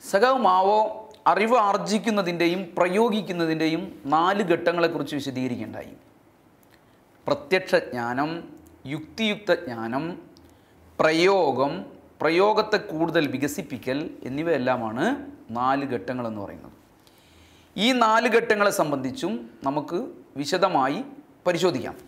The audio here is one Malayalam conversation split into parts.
സഖാവ് മാവോ അറിവ് ആർജിക്കുന്നതിൻ്റെയും പ്രയോഗിക്കുന്നതിൻ്റെയും നാല് ഘട്ടങ്ങളെക്കുറിച്ച് വിശദീകരിക്കേണ്ടായി പ്രത്യക്ഷ ജ്ഞാനം യുക്തിയുക്ത ജ്ഞാനം പ്രയോഗം പ്രയോഗത്തെ കൂടുതൽ വികസിപ്പിക്കൽ എന്നിവയെല്ലാമാണ് നാല് ഘട്ടങ്ങളെന്ന് പറയുന്നത് ഈ നാല് ഘട്ടങ്ങളെ സംബന്ധിച്ചും നമുക്ക് വിശദമായി പരിശോധിക്കാം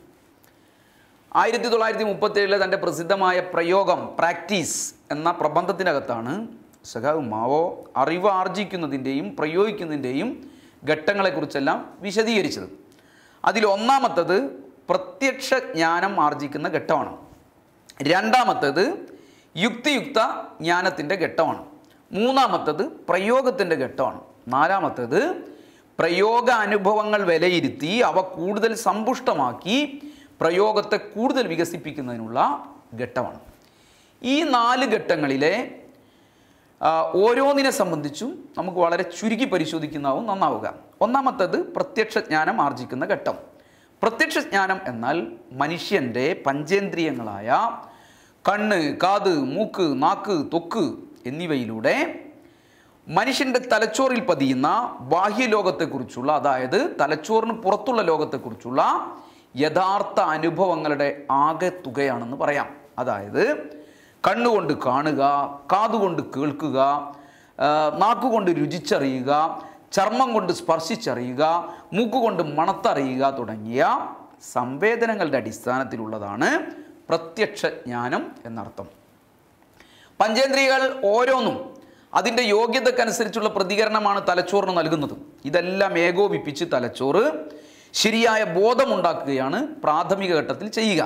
ആയിരത്തി തൊള്ളായിരത്തി മുപ്പത്തേഴിലെ തൻ്റെ പ്രസിദ്ധമായ പ്രയോഗം പ്രാക്ടീസ് എന്ന പ്രബന്ധത്തിനകത്താണ് സഖാവ് മാവോ അറിവ് ആർജിക്കുന്നതിൻ്റെയും പ്രയോഗിക്കുന്നതിൻ്റെയും ഘട്ടങ്ങളെക്കുറിച്ചെല്ലാം വിശദീകരിച്ചത് അതിൽ ഒന്നാമത്തത് പ്രത്യക്ഷ ജ്ഞാനം ആർജിക്കുന്ന ഘട്ടമാണ് രണ്ടാമത്തേത് യുക്തിയുക്ത ജ്ഞാനത്തിൻ്റെ ഘട്ടമാണ് മൂന്നാമത്തേത് പ്രയോഗത്തിൻ്റെ ഘട്ടമാണ് നാലാമത്തേത് പ്രയോഗ അനുഭവങ്ങൾ വിലയിരുത്തി അവ കൂടുതൽ സമ്പുഷ്ടമാക്കി പ്രയോഗത്തെ കൂടുതൽ വികസിപ്പിക്കുന്നതിനുള്ള ഘട്ടമാണ് ഈ നാല് ഘട്ടങ്ങളിലെ ആ, ഓരോന്നിനെ സംബന്ധിച്ചും നമുക്ക് വളരെ ചുരുക്കി പരിശോധിക്കുന്നതാവും നന്നാവുക ഒന്നാമത്തേത് പ്രത്യക്ഷ ജ്ഞാനം ആർജിക്കുന്ന ഘട്ടം പ്രത്യക്ഷ ജ്ഞാനം എന്നാൽ മനുഷ്യൻ്റെ പഞ്ചേന്ദ്രിയങ്ങളായ കണ്ണ് കാത് മൂക്ക് നാക്ക് തൊക്ക് എന്നിവയിലൂടെ മനുഷ്യൻ്റെ തലച്ചോറിൽ പതിയുന്ന ബാഹ്യലോകത്തെക്കുറിച്ചുള്ള അതായത് തലച്ചോറിന് പുറത്തുള്ള ലോകത്തെക്കുറിച്ചുള്ള യഥാർത്ഥ അനുഭവങ്ങളുടെ ആകെ തുകയാണെന്ന് പറയാം അതായത് കണ്ണുകൊണ്ട് കാണുക കാതുകൊണ്ട് കേൾക്കുക ആ, നാക്കുകൊണ്ട് രുചിച്ചറിയുക ചർമ്മം കൊണ്ട് സ്പർശിച്ചറിയുക മൂക്കുകൊണ്ട് മണത്തറിയുക തുടങ്ങിയ സംവേദനങ്ങളുടെ അടിസ്ഥാനത്തിലുള്ളതാണ് പ്രത്യക്ഷ ജ്ഞാനം എന്നർത്ഥം പഞ്ചേന്ദ്രിയകൾ ഓരോന്നും അതിൻ്റെ യോഗ്യതക്കനുസരിച്ചുള്ള പ്രതികരണമാണ് തലച്ചോറിന് നൽകുന്നത് ഇതെല്ലാം ഏകോപിപ്പിച്ച് തലച്ചോറ് ശരിയായ ബോധമുണ്ടാക്കുകയാണ് പ്രാഥമിക ഘട്ടത്തിൽ ചെയ്യുക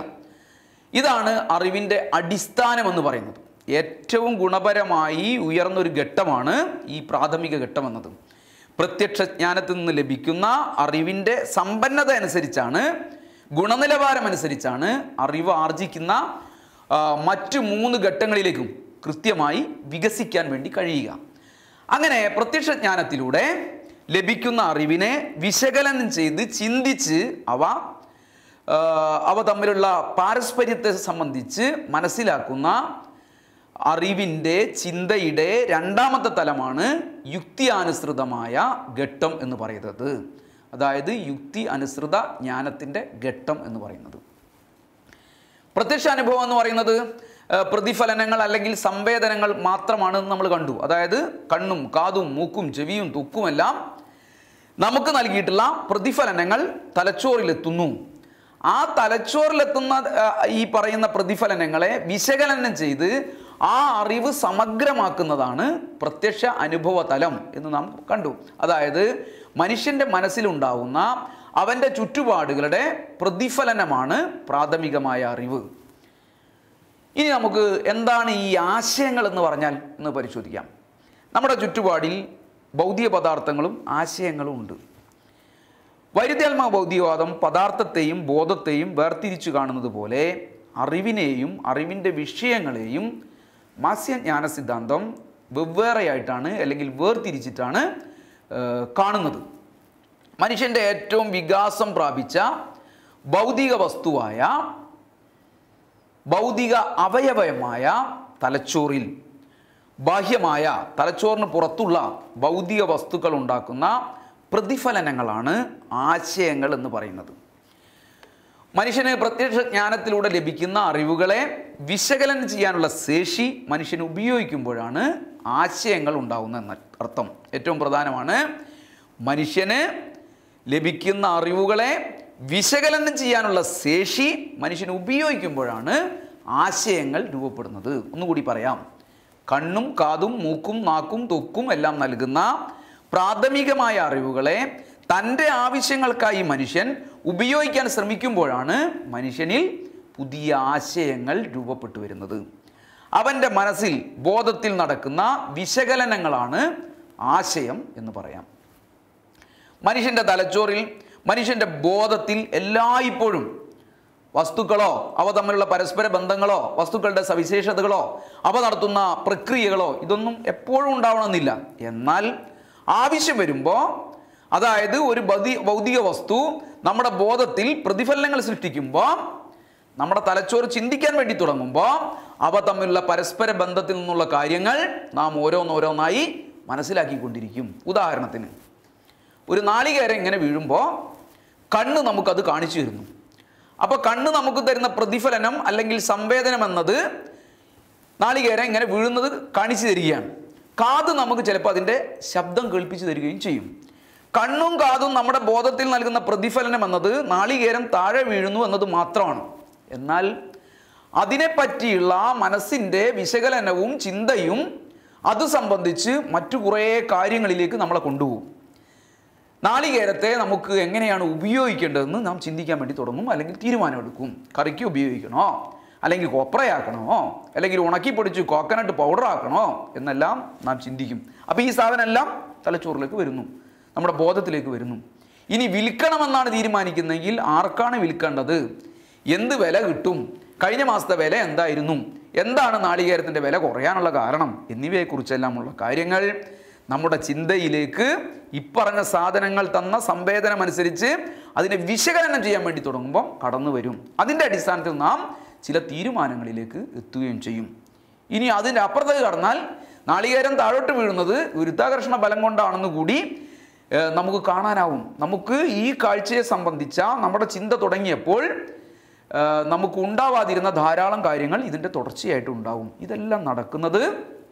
ഇതാണ് അറിവിൻ്റെ അടിസ്ഥാനം എന്ന് പറയുന്നത് ഏറ്റവും ഗുണപരമായി ഉയർന്നൊരു ഘട്ടമാണ് ഈ പ്രാഥമിക ഘട്ടം എന്നത് പ്രത്യക്ഷ ജ്ഞാനത്തിൽ നിന്ന് ലഭിക്കുന്ന അറിവിൻ്റെ സമ്പന്നത അനുസരിച്ചാണ് ഗുണനിലവാരം അനുസരിച്ചാണ് അറിവ് ആർജിക്കുന്ന ആ, മറ്റ് മൂന്ന് ഘട്ടങ്ങളിലേക്കും കൃത്യമായി വികസിക്കാൻ വേണ്ടി കഴിയുക അങ്ങനെ പ്രത്യക്ഷ ജ്ഞാനത്തിലൂടെ ലഭിക്കുന്ന അറിവിനെ വിശകലനം ചെയ്ത് ചിന്തിച്ച് അവ ആ, അവ തമ്മിലുള്ള പാരസ്പര്യത്തെ സംബന്ധിച്ച് മനസ്സിലാക്കുന്ന അറിവിൻ്റെ ചിന്തയുടെ രണ്ടാമത്തെ തലമാണ് യുക്തി അനുസൃതമായ ഘട്ടം എന്ന് പറയുന്നത് അതായത് യുക്തി അനുസൃത ജ്ഞാനത്തിൻ്റെ ഘട്ടം എന്ന് പറയുന്നത് പ്രത്യക്ഷ അനുഭവം എന്ന് പറയുന്നത് ആ, പ്രതിഫലനങ്ങൾ അല്ലെങ്കിൽ സംവേദനങ്ങൾ മാത്രമാണെന്ന് നമ്മൾ കണ്ടു അതായത് കണ്ണും കാതും മൂക്കും ചെവിയും തൊക്കുമെല്ലാം നമുക്ക് നൽകിയിട്ടുള്ള പ്രതിഫലനങ്ങൾ തലച്ചോറിലെത്തുന്നു ആ തലച്ചോറിലെത്തുന്ന ആ, ഈ പറയുന്ന പ്രതിഫലനങ്ങളെ വിശകലനം ചെയ്ത് ആ അറിവ് സമഗ്രമാക്കുന്നതാണ് പ്രത്യക്ഷ അനുഭവ തലം എന്ന് നാം കണ്ടു അതായത് മനുഷ്യൻ്റെ മനസ്സിലുണ്ടാവുന്ന അവൻ്റെ ചുറ്റുപാടുകളുടെ പ്രതിഫലനമാണ് പ്രാഥമികമായ അറിവ് ഇനി നമുക്ക് എന്താണ് ഈ ആശയങ്ങൾ എന്ന് പറഞ്ഞാൽ എന്ന് പരിശോധിക്കാം നമ്മുടെ ചുറ്റുപാടിൽ ഭൗതിക പദാർത്ഥങ്ങളും ആശയങ്ങളും ഉണ്ട് വൈരുദ്ധ്യാത്മക ഭൗതികവാദം പദാർത്ഥത്തെയും ബോധത്തെയും വേർതിരിച്ചു കാണുന്നത് പോലെ അറിവിനെയും അറിവിൻ്റെ വിഷയങ്ങളെയും മാസ്യജ്ഞാന സിദ്ധാന്തം വെവ്വേറെയായിട്ടാണ് അല്ലെങ്കിൽ വേർതിരിച്ചിട്ടാണ് ഏഹ്, കാണുന്നത് മനുഷ്യൻ്റെ ഏറ്റവും വികാസം പ്രാപിച്ച ഭൗതിക വസ്തുവായ ഭൗതിക അവയവമായ തലച്ചോറിൽ ബാഹ്യമായ തലച്ചോറിന് പുറത്തുള്ള ഭൗതിക വസ്തുക്കൾ ഉണ്ടാക്കുന്ന പ്രതിഫലനങ്ങളാണ് ആശയങ്ങൾ എന്ന് പറയുന്നത് മനുഷ്യന് പ്രത്യക്ഷ ജ്ഞാനത്തിലൂടെ ലഭിക്കുന്ന അറിവുകളെ വിശകലനം ചെയ്യാനുള്ള ശേഷി മനുഷ്യൻ ഉപയോഗിക്കുമ്പോഴാണ് ആശയങ്ങൾ ഉണ്ടാകുന്ന എന്ന അർത്ഥം ഏറ്റവും പ്രധാനമാണ് മനുഷ്യന് ലഭിക്കുന്ന അറിവുകളെ വിശകലനം ചെയ്യാനുള്ള ശേഷി മനുഷ്യൻ ഉപയോഗിക്കുമ്പോഴാണ് ആശയങ്ങൾ രൂപപ്പെടുന്നത് ഒന്നുകൂടി പറയാം കണ്ണും കാതും മൂക്കും നാക്കും തൊക്കും എല്ലാം നൽകുന്ന പ്രാഥമികമായ അറിവുകളെ തൻ്റെ ആവശ്യങ്ങൾക്കായി മനുഷ്യൻ ഉപയോഗിക്കാൻ ശ്രമിക്കുമ്പോഴാണ് മനുഷ്യനിൽ പുതിയ ആശയങ്ങൾ രൂപപ്പെട്ടു വരുന്നത് അവൻ്റെ മനസ്സിൽ ബോധത്തിൽ നടക്കുന്ന വിശകലനങ്ങളാണ് ആശയം എന്ന് പറയാം മനുഷ്യൻ്റെ തലച്ചോറിൽ മനുഷ്യൻ്റെ ബോധത്തിൽ എല്ലായ്പ്പോഴും വസ്തുക്കളോ അവ തമ്മിലുള്ള പരസ്പര ബന്ധങ്ങളോ വസ്തുക്കളുടെ സവിശേഷതകളോ അവ നടത്തുന്ന പ്രക്രിയകളോ ഇതൊന്നും എപ്പോഴും ഉണ്ടാവണമെന്നില്ല എന്നാൽ ആവശ്യം വരുമ്പോൾ അതായത് ഒരു ഭൗതി ഭൗതിക വസ്തു നമ്മുടെ ബോധത്തിൽ പ്രതിഫലനങ്ങൾ സൃഷ്ടിക്കുമ്പോൾ നമ്മുടെ തലച്ചോറ് ചിന്തിക്കാൻ വേണ്ടി തുടങ്ങുമ്പോൾ അവ തമ്മിലുള്ള പരസ്പര ബന്ധത്തിൽ നിന്നുള്ള കാര്യങ്ങൾ നാം ഓരോന്നോരോന്നായി മനസ്സിലാക്കിക്കൊണ്ടിരിക്കും ഉദാഹരണത്തിന് ഒരു നാളികേരം ഇങ്ങനെ വീഴുമ്പോൾ കണ്ണ് നമുക്കത് കാണിച്ചു തരുന്നു അപ്പോൾ കണ്ണ് നമുക്ക് തരുന്ന പ്രതിഫലനം അല്ലെങ്കിൽ സംവേദനം എന്നത് നാളികേരം ഇങ്ങനെ വീഴുന്നത് കാണിച്ചു തരികയാണ് കാത് നമുക്ക് ചിലപ്പോൾ അതിൻ്റെ ശബ്ദം കേൾപ്പിച്ചു തരികയും ചെയ്യും കണ്ണും കാതും നമ്മുടെ ബോധത്തിൽ നൽകുന്ന പ്രതിഫലനം എന്നത് നാളികേരം താഴെ വീഴുന്നു എന്നത് മാത്രമാണ് എന്നാൽ അതിനെപ്പറ്റിയുള്ള മനസ്സിൻ്റെ വിശകലനവും ചിന്തയും അത് സംബന്ധിച്ച് മറ്റു കുറേ കാര്യങ്ങളിലേക്ക് നമ്മളെ കൊണ്ടുപോകും നാളികേരത്തെ നമുക്ക് എങ്ങനെയാണ് ഉപയോഗിക്കേണ്ടതെന്ന് നാം ചിന്തിക്കാൻ വേണ്ടി തുടങ്ങും അല്ലെങ്കിൽ തീരുമാനമെടുക്കും കറിക്ക് ഉപയോഗിക്കണോ അല്ലെങ്കിൽ കൊപ്രയാക്കണോ അല്ലെങ്കിൽ ഉണക്കി പൊടിച്ച് കോക്കനട്ട് പൗഡർ ആക്കണോ എന്നെല്ലാം നാം ചിന്തിക്കും അപ്പോൾ ഈ സാധനം എല്ലാം തലച്ചോറിലേക്ക് വരുന്നു നമ്മുടെ ബോധത്തിലേക്ക് വരുന്നു ഇനി വിൽക്കണമെന്നാണ് തീരുമാനിക്കുന്നതെങ്കിൽ ആർക്കാണ് വിൽക്കേണ്ടത് എന്ത് വില കിട്ടും കഴിഞ്ഞ മാസത്തെ വില എന്തായിരുന്നു എന്താണ് നാളികേരത്തിൻ്റെ വില കുറയാനുള്ള കാരണം എന്നിവയെക്കുറിച്ചെല്ലാമുള്ള കാര്യങ്ങൾ നമ്മുടെ ചിന്തയിലേക്ക് ഇപ്പറഞ്ഞ സാധനങ്ങൾ തന്ന സംവേദനം അനുസരിച്ച് അതിനെ വിശകലനം ചെയ്യാൻ വേണ്ടി തുടങ്ങുമ്പോൾ കടന്നു വരും അതിൻ്റെ അടിസ്ഥാനത്തിൽ നാം ചില തീരുമാനങ്ങളിലേക്ക് എത്തുകയും ചെയ്യും ഇനി അതിൻ്റെ അപ്പുറത്തേക്ക് കടന്നാൽ നാളികേരം താഴോട്ട് വീഴുന്നത് ഗുരുത്വാകർഷണ ബലം കൊണ്ടാണെന്ന് കൂടി ഏഹ്, നമുക്ക് കാണാനാവും നമുക്ക് ഈ കാഴ്ചയെ സംബന്ധിച്ച നമ്മുടെ ചിന്ത തുടങ്ങിയപ്പോൾ ഏഹ്, നമുക്ക് ഉണ്ടാവാതിരുന്ന ധാരാളം കാര്യങ്ങൾ ഇതിൻ്റെ തുടർച്ചയായിട്ട് ഉണ്ടാവും ഇതെല്ലാം നടക്കുന്നത്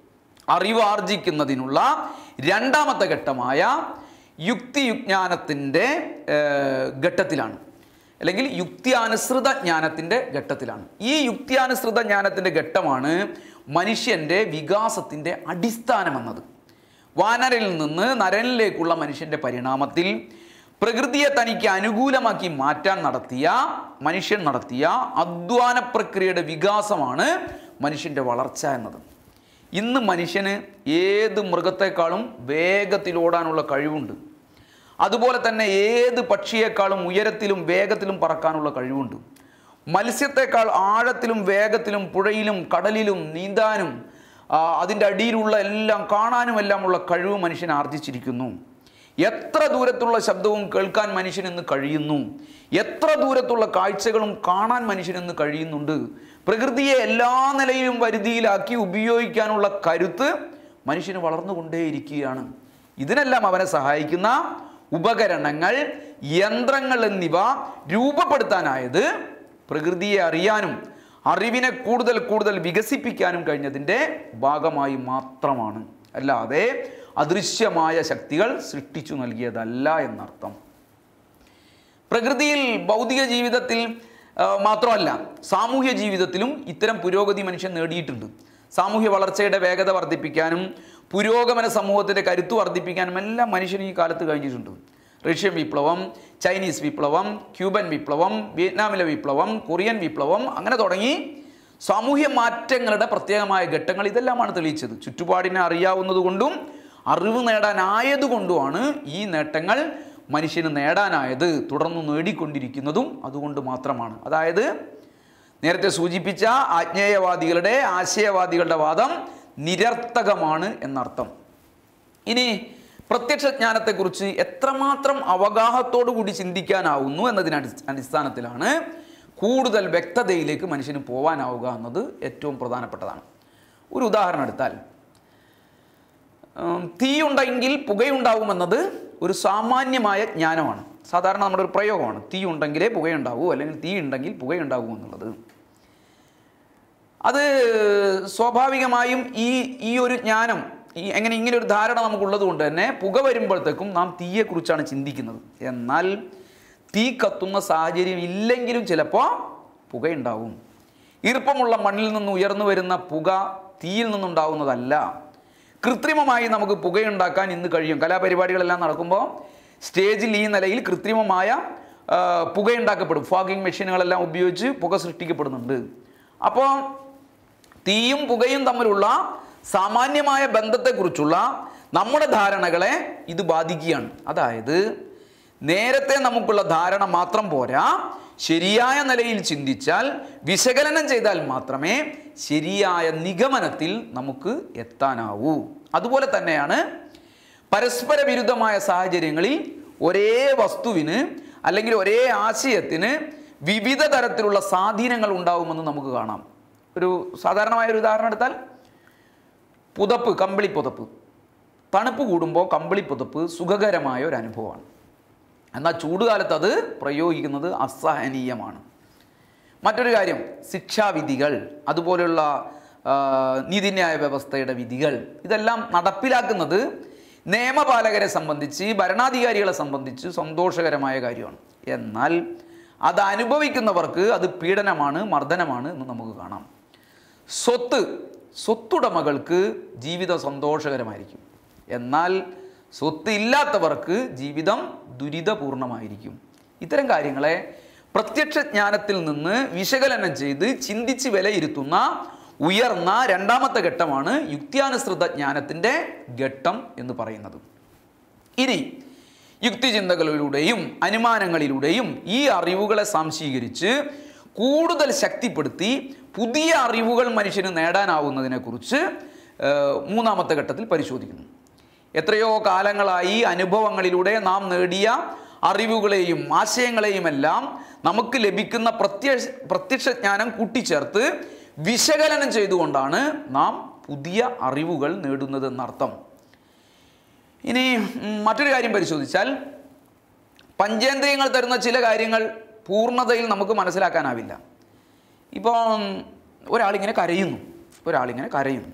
അറിവാർജിക്കുന്നതിനുള്ള രണ്ടാമത്തെ ഘട്ടമായ യുക്തിയുജ്ഞാനത്തിൻ്റെ ഏഹ്, ഘട്ടത്തിലാണ് അല്ലെങ്കിൽ യുക്തിയാനുസൃത ജ്ഞാനത്തിൻ്റെ ഘട്ടത്തിലാണ് ഈ യുക്തിയാനുസൃത ജ്ഞാനത്തിൻ്റെ ഘട്ടമാണ് മനുഷ്യൻ്റെ വികാസത്തിൻ്റെ അടിസ്ഥാനമെന്നത് വാനരിൽ നിന്ന് നരനിലേക്കുള്ള മനുഷ്യൻ്റെ പരിണാമത്തിൽ പ്രകൃതിയെ തനിക്ക് അനുകൂലമാക്കി മാറ്റാൻ നടത്തിയ മനുഷ്യൻ നടത്തിയ അധ്വാന പ്രക്രിയയുടെ വികാസമാണ് മനുഷ്യൻ്റെ വളർച്ച എന്നത് ഇന്ന് മനുഷ്യന് ഏത് മൃഗത്തെക്കാളും വേഗത്തിൽ ഓടാനുള്ള കഴിവുണ്ട് അതുപോലെ തന്നെ ഏത് പക്ഷിയേക്കാളും ഉയരത്തിലും വേഗത്തിലും പറക്കാനുള്ള കഴിവുണ്ട് മത്സ്യത്തെക്കാൾ ആഴത്തിലും വേഗത്തിലും പുഴയിലും കടലിലും നീന്താനും ആ, അതിൻ്റെ അടിയിലുള്ള എല്ലാം കാണാനും എല്ലാമുള്ള കഴിവ് മനുഷ്യൻ ആർജിച്ചിരിക്കുന്നു എത്ര ദൂരത്തുള്ള ശബ്ദവും കേൾക്കാൻ മനുഷ്യൻ ഇന്ന് കഴിയുന്നു എത്ര ദൂരത്തുള്ള കാഴ്ചകളും കാണാൻ മനുഷ്യൻ ഇന്ന് കഴിയുന്നുണ്ട് പ്രകൃതിയെ എല്ലാ നിലയിലും വരുതിയിലാക്കി ഉപയോഗിക്കാനുള്ള കരുത്ത് മനുഷ്യന് വളർന്നുകൊണ്ടേയിരിക്കുകയാണ് ഇതിനെല്ലാം അവനെ സഹായിക്കുന്ന ഉപകരണങ്ങൾ യന്ത്രങ്ങൾ എന്നിവ രൂപപ്പെടുത്താനായത് പ്രകൃതിയെ അറിയാനും അറിവിനെ കൂടുതൽ കൂടുതൽ വികസിപ്പിക്കാനും കഴിഞ്ഞതിൻ്റെ ഭാഗമായി മാത്രമാണ് അല്ലാതെ അദൃശ്യമായ ശക്തികൾ സൃഷ്ടിച്ചു നൽകിയതല്ല എന്നർത്ഥം പ്രകൃതിയിൽ ഭൗതിക ജീവിതത്തിൽ ആ, മാത്രമല്ല സാമൂഹ്യ ജീവിതത്തിലും ഇത്തരം പുരോഗതി മനുഷ്യൻ നേടിയിട്ടുണ്ട് സാമൂഹ്യ വളർച്ചയുടെ വേഗത വർദ്ധിപ്പിക്കാനും പുരോഗമന സമൂഹത്തിൻ്റെ കരുത്ത് വർദ്ധിപ്പിക്കാനും എല്ലാം മനുഷ്യൻ ഈ കാലത്ത് കഴിഞ്ഞിട്ടുണ്ട് റഷ്യൻ വിപ്ലവം ചൈനീസ് വിപ്ലവം ക്യൂബൻ വിപ്ലവം വിയറ്റ്നാമിലെ വിപ്ലവം കൊറിയൻ വിപ്ലവം അങ്ങനെ തുടങ്ങി സാമൂഹ്യ മാറ്റങ്ങളുടെ പ്രത്യേകമായ ഘട്ടങ്ങൾ ഇതെല്ലാമാണ് തെളിയിച്ചത് ചുറ്റുപാടിനെ അറിയാവുന്നതുകൊണ്ടും അറിവ് നേടാനായതുകൊണ്ടുമാണ് ഈ നേട്ടങ്ങൾ മനുഷ്യന് നേടാനായത് തുടർന്ന് നേടിക്കൊണ്ടിരിക്കുന്നതും അതുകൊണ്ട് മാത്രമാണ് അതായത് നേരത്തെ സൂചിപ്പിച്ച ആജ്ഞേയവാദികളുടെ ആശയവാദികളുടെ വാദം നിരർത്ഥകമാണ് എന്നർത്ഥം ഇനി പ്രത്യക്ഷ ജ്ഞാനത്തെക്കുറിച്ച് എത്രമാത്രം അവഗാഹത്തോടു കൂടി ചിന്തിക്കാനാവുന്നു എന്നതിന് അടി- അടിസ്ഥാനത്തിലാണ് കൂടുതൽ വ്യക്തതയിലേക്ക് മനുഷ്യന് പോകാനാവുക എന്നത് ഏറ്റവും പ്രധാനപ്പെട്ടതാണ് ഒരു ഉദാഹരണം എടുത്താൽ ഉം, തീയുണ്ടെങ്കിൽ പുകയുണ്ടാവുമെന്നത് ഒരു സാമാന്യമായ ജ്ഞാനമാണ് സാധാരണ നമ്മുടെ ഒരു പ്രയോഗമാണ് തീ ഉണ്ടെങ്കിലേ പുകയുണ്ടാവൂ അല്ലെങ്കിൽ തീ ഉണ്ടെങ്കിൽ പുകയുണ്ടാവൂ എന്നുള്ളത് അത് സ്വാഭാവികമായും ഈ ഈ ഒരു ജ്ഞാനം ഈ എങ്ങനെ ഇങ്ങനെ ഒരു ധാരണ നമുക്കുള്ളത് കൊണ്ട് തന്നെ പുക വരുമ്പോഴത്തേക്കും നാം തീയെക്കുറിച്ചാണ് ചിന്തിക്കുന്നത് എന്നാൽ തീ കത്തുന്ന സാഹചര്യം ഇല്ലെങ്കിലും ചിലപ്പോൾ പുകയുണ്ടാവും ഈർപ്പമുള്ള മണ്ണിൽ നിന്ന് ഉയർന്നു വരുന്ന പുക തീയിൽ നിന്നുണ്ടാവുന്നതല്ല കൃത്രിമമായി നമുക്ക് പുകയുണ്ടാക്കാൻ ഇന്ന് കഴിയും കലാപരിപാടികളെല്ലാം നടക്കുമ്പോൾ സ്റ്റേജിൽ ഈ നിലയിൽ കൃത്രിമമായ ആ, പുകയുണ്ടാക്കപ്പെടും ഫോഗിങ് മെഷീനുകളെല്ലാം ഉപയോഗിച്ച് പുക സൃഷ്ടിക്കപ്പെടുന്നുണ്ട് അപ്പോൾ തീയും പുകയും തമ്മിലുള്ള സാമാന്യമായ ബന്ധത്തെക്കുറിച്ചുള്ള നമ്മുടെ ധാരണകളെ ഇത് ബാധിക്കുകയാണ് അതായത് നേരത്തെ നമുക്കുള്ള ധാരണ മാത്രം പോരാ ശരിയായ നിലയിൽ ചിന്തിച്ചാൽ വിശകലനം ചെയ്താൽ മാത്രമേ ശരിയായ നിഗമനത്തിൽ നമുക്ക് എത്താനാവൂ അതുപോലെ തന്നെയാണ് പരസ്പര വിരുദ്ധമായ സാഹചര്യങ്ങളിൽ ഒരേ വസ്തുവിന് അല്ലെങ്കിൽ ഒരേ ആശയത്തിന് വിവിധ തരത്തിലുള്ള സ്വാധീനങ്ങൾ ഉണ്ടാവുമെന്ന് നമുക്ക് കാണാം ഒരു സാധാരണമായ ഒരു ഉദാഹരണം എടുത്താൽ പുതപ്പ് കമ്പിളി പുതപ്പ് തണുപ്പ് കൂടുമ്പോൾ കമ്പിളി പുതപ്പ് സുഖകരമായ ഒരു അനുഭവമാണ് എന്നാൽ ചൂടുകാലത്ത് അത് പ്രയോഗിക്കുന്നത് അസഹനീയമാണ് മറ്റൊരു കാര്യം ശിക്ഷാവിധികൾ അതുപോലെയുള്ള ആ, നീതിന്യായ വ്യവസ്ഥയുടെ വിധികൾ ഇതെല്ലാം നടപ്പിലാക്കുന്നത് നിയമപാലകരെ സംബന്ധിച്ച് ഭരണാധികാരികളെ സംബന്ധിച്ച് സന്തോഷകരമായ കാര്യമാണ് എന്നാൽ അത് അനുഭവിക്കുന്നവർക്ക് അത് പീഡനമാണ് മർദ്ദനമാണ് എന്ന് നമുക്ക് കാണാം സ്വത്ത് സ്വത്തുടമകൾക്ക് ജീവിതം സന്തോഷകരമായിരിക്കും എന്നാൽ സ്വത്ത് ഇല്ലാത്തവർക്ക് ജീവിതം ദുരിതപൂർണമായിരിക്കും ഇത്തരം കാര്യങ്ങളെ പ്രത്യക്ഷ ജ്ഞാനത്തിൽ നിന്ന് വിശകലനം ചെയ്ത് ചിന്തിച്ച് വിലയിരുത്തുന്ന ഉയർന്ന രണ്ടാമത്തെ ഘട്ടമാണ് യുക്തിയാനുസൃത ജ്ഞാനത്തിൻ്റെ ഘട്ടം എന്ന് പറയുന്നത് ഇനി യുക്തിചിന്തകളിലൂടെയും അനുമാനങ്ങളിലൂടെയും ഈ അറിവുകളെ സംശീകരിച്ച് കൂടുതൽ ശക്തിപ്പെടുത്തി പുതിയ അറിവുകൾ മനുഷ്യന് നേടാനാവുന്നതിനെക്കുറിച്ച് ഏഹ്, മൂന്നാമത്തെ ഘട്ടത്തിൽ പരിശോധിക്കുന്നു എത്രയോ കാലങ്ങളായി അനുഭവങ്ങളിലൂടെ നാം നേടിയ അറിവുകളെയും ആശയങ്ങളെയും എല്ലാം നമുക്ക് ലഭിക്കുന്ന പ്രത്യക്ഷ പ്രത്യക്ഷ ജ്ഞാനം കൂട്ടിച്ചേർത്ത് വിശകലനം ചെയ്തുകൊണ്ടാണ് നാം പുതിയ അറിവുകൾ നേടുന്നത് എന്നർത്ഥം ഇനി ഉം, മറ്റൊരു കാര്യം പരിശോധിച്ചാൽ പഞ്ചേന്ദ്രിയങ്ങൾ തരുന്ന ചില കാര്യങ്ങൾ പൂർണ്ണതയിൽ നമുക്ക് മനസ്സിലാക്കാനാവില്ല ഇപ്പോൾ ഒരാളിങ്ങനെ കരയുന്നു ഒരാളിങ്ങനെ കരയുന്നു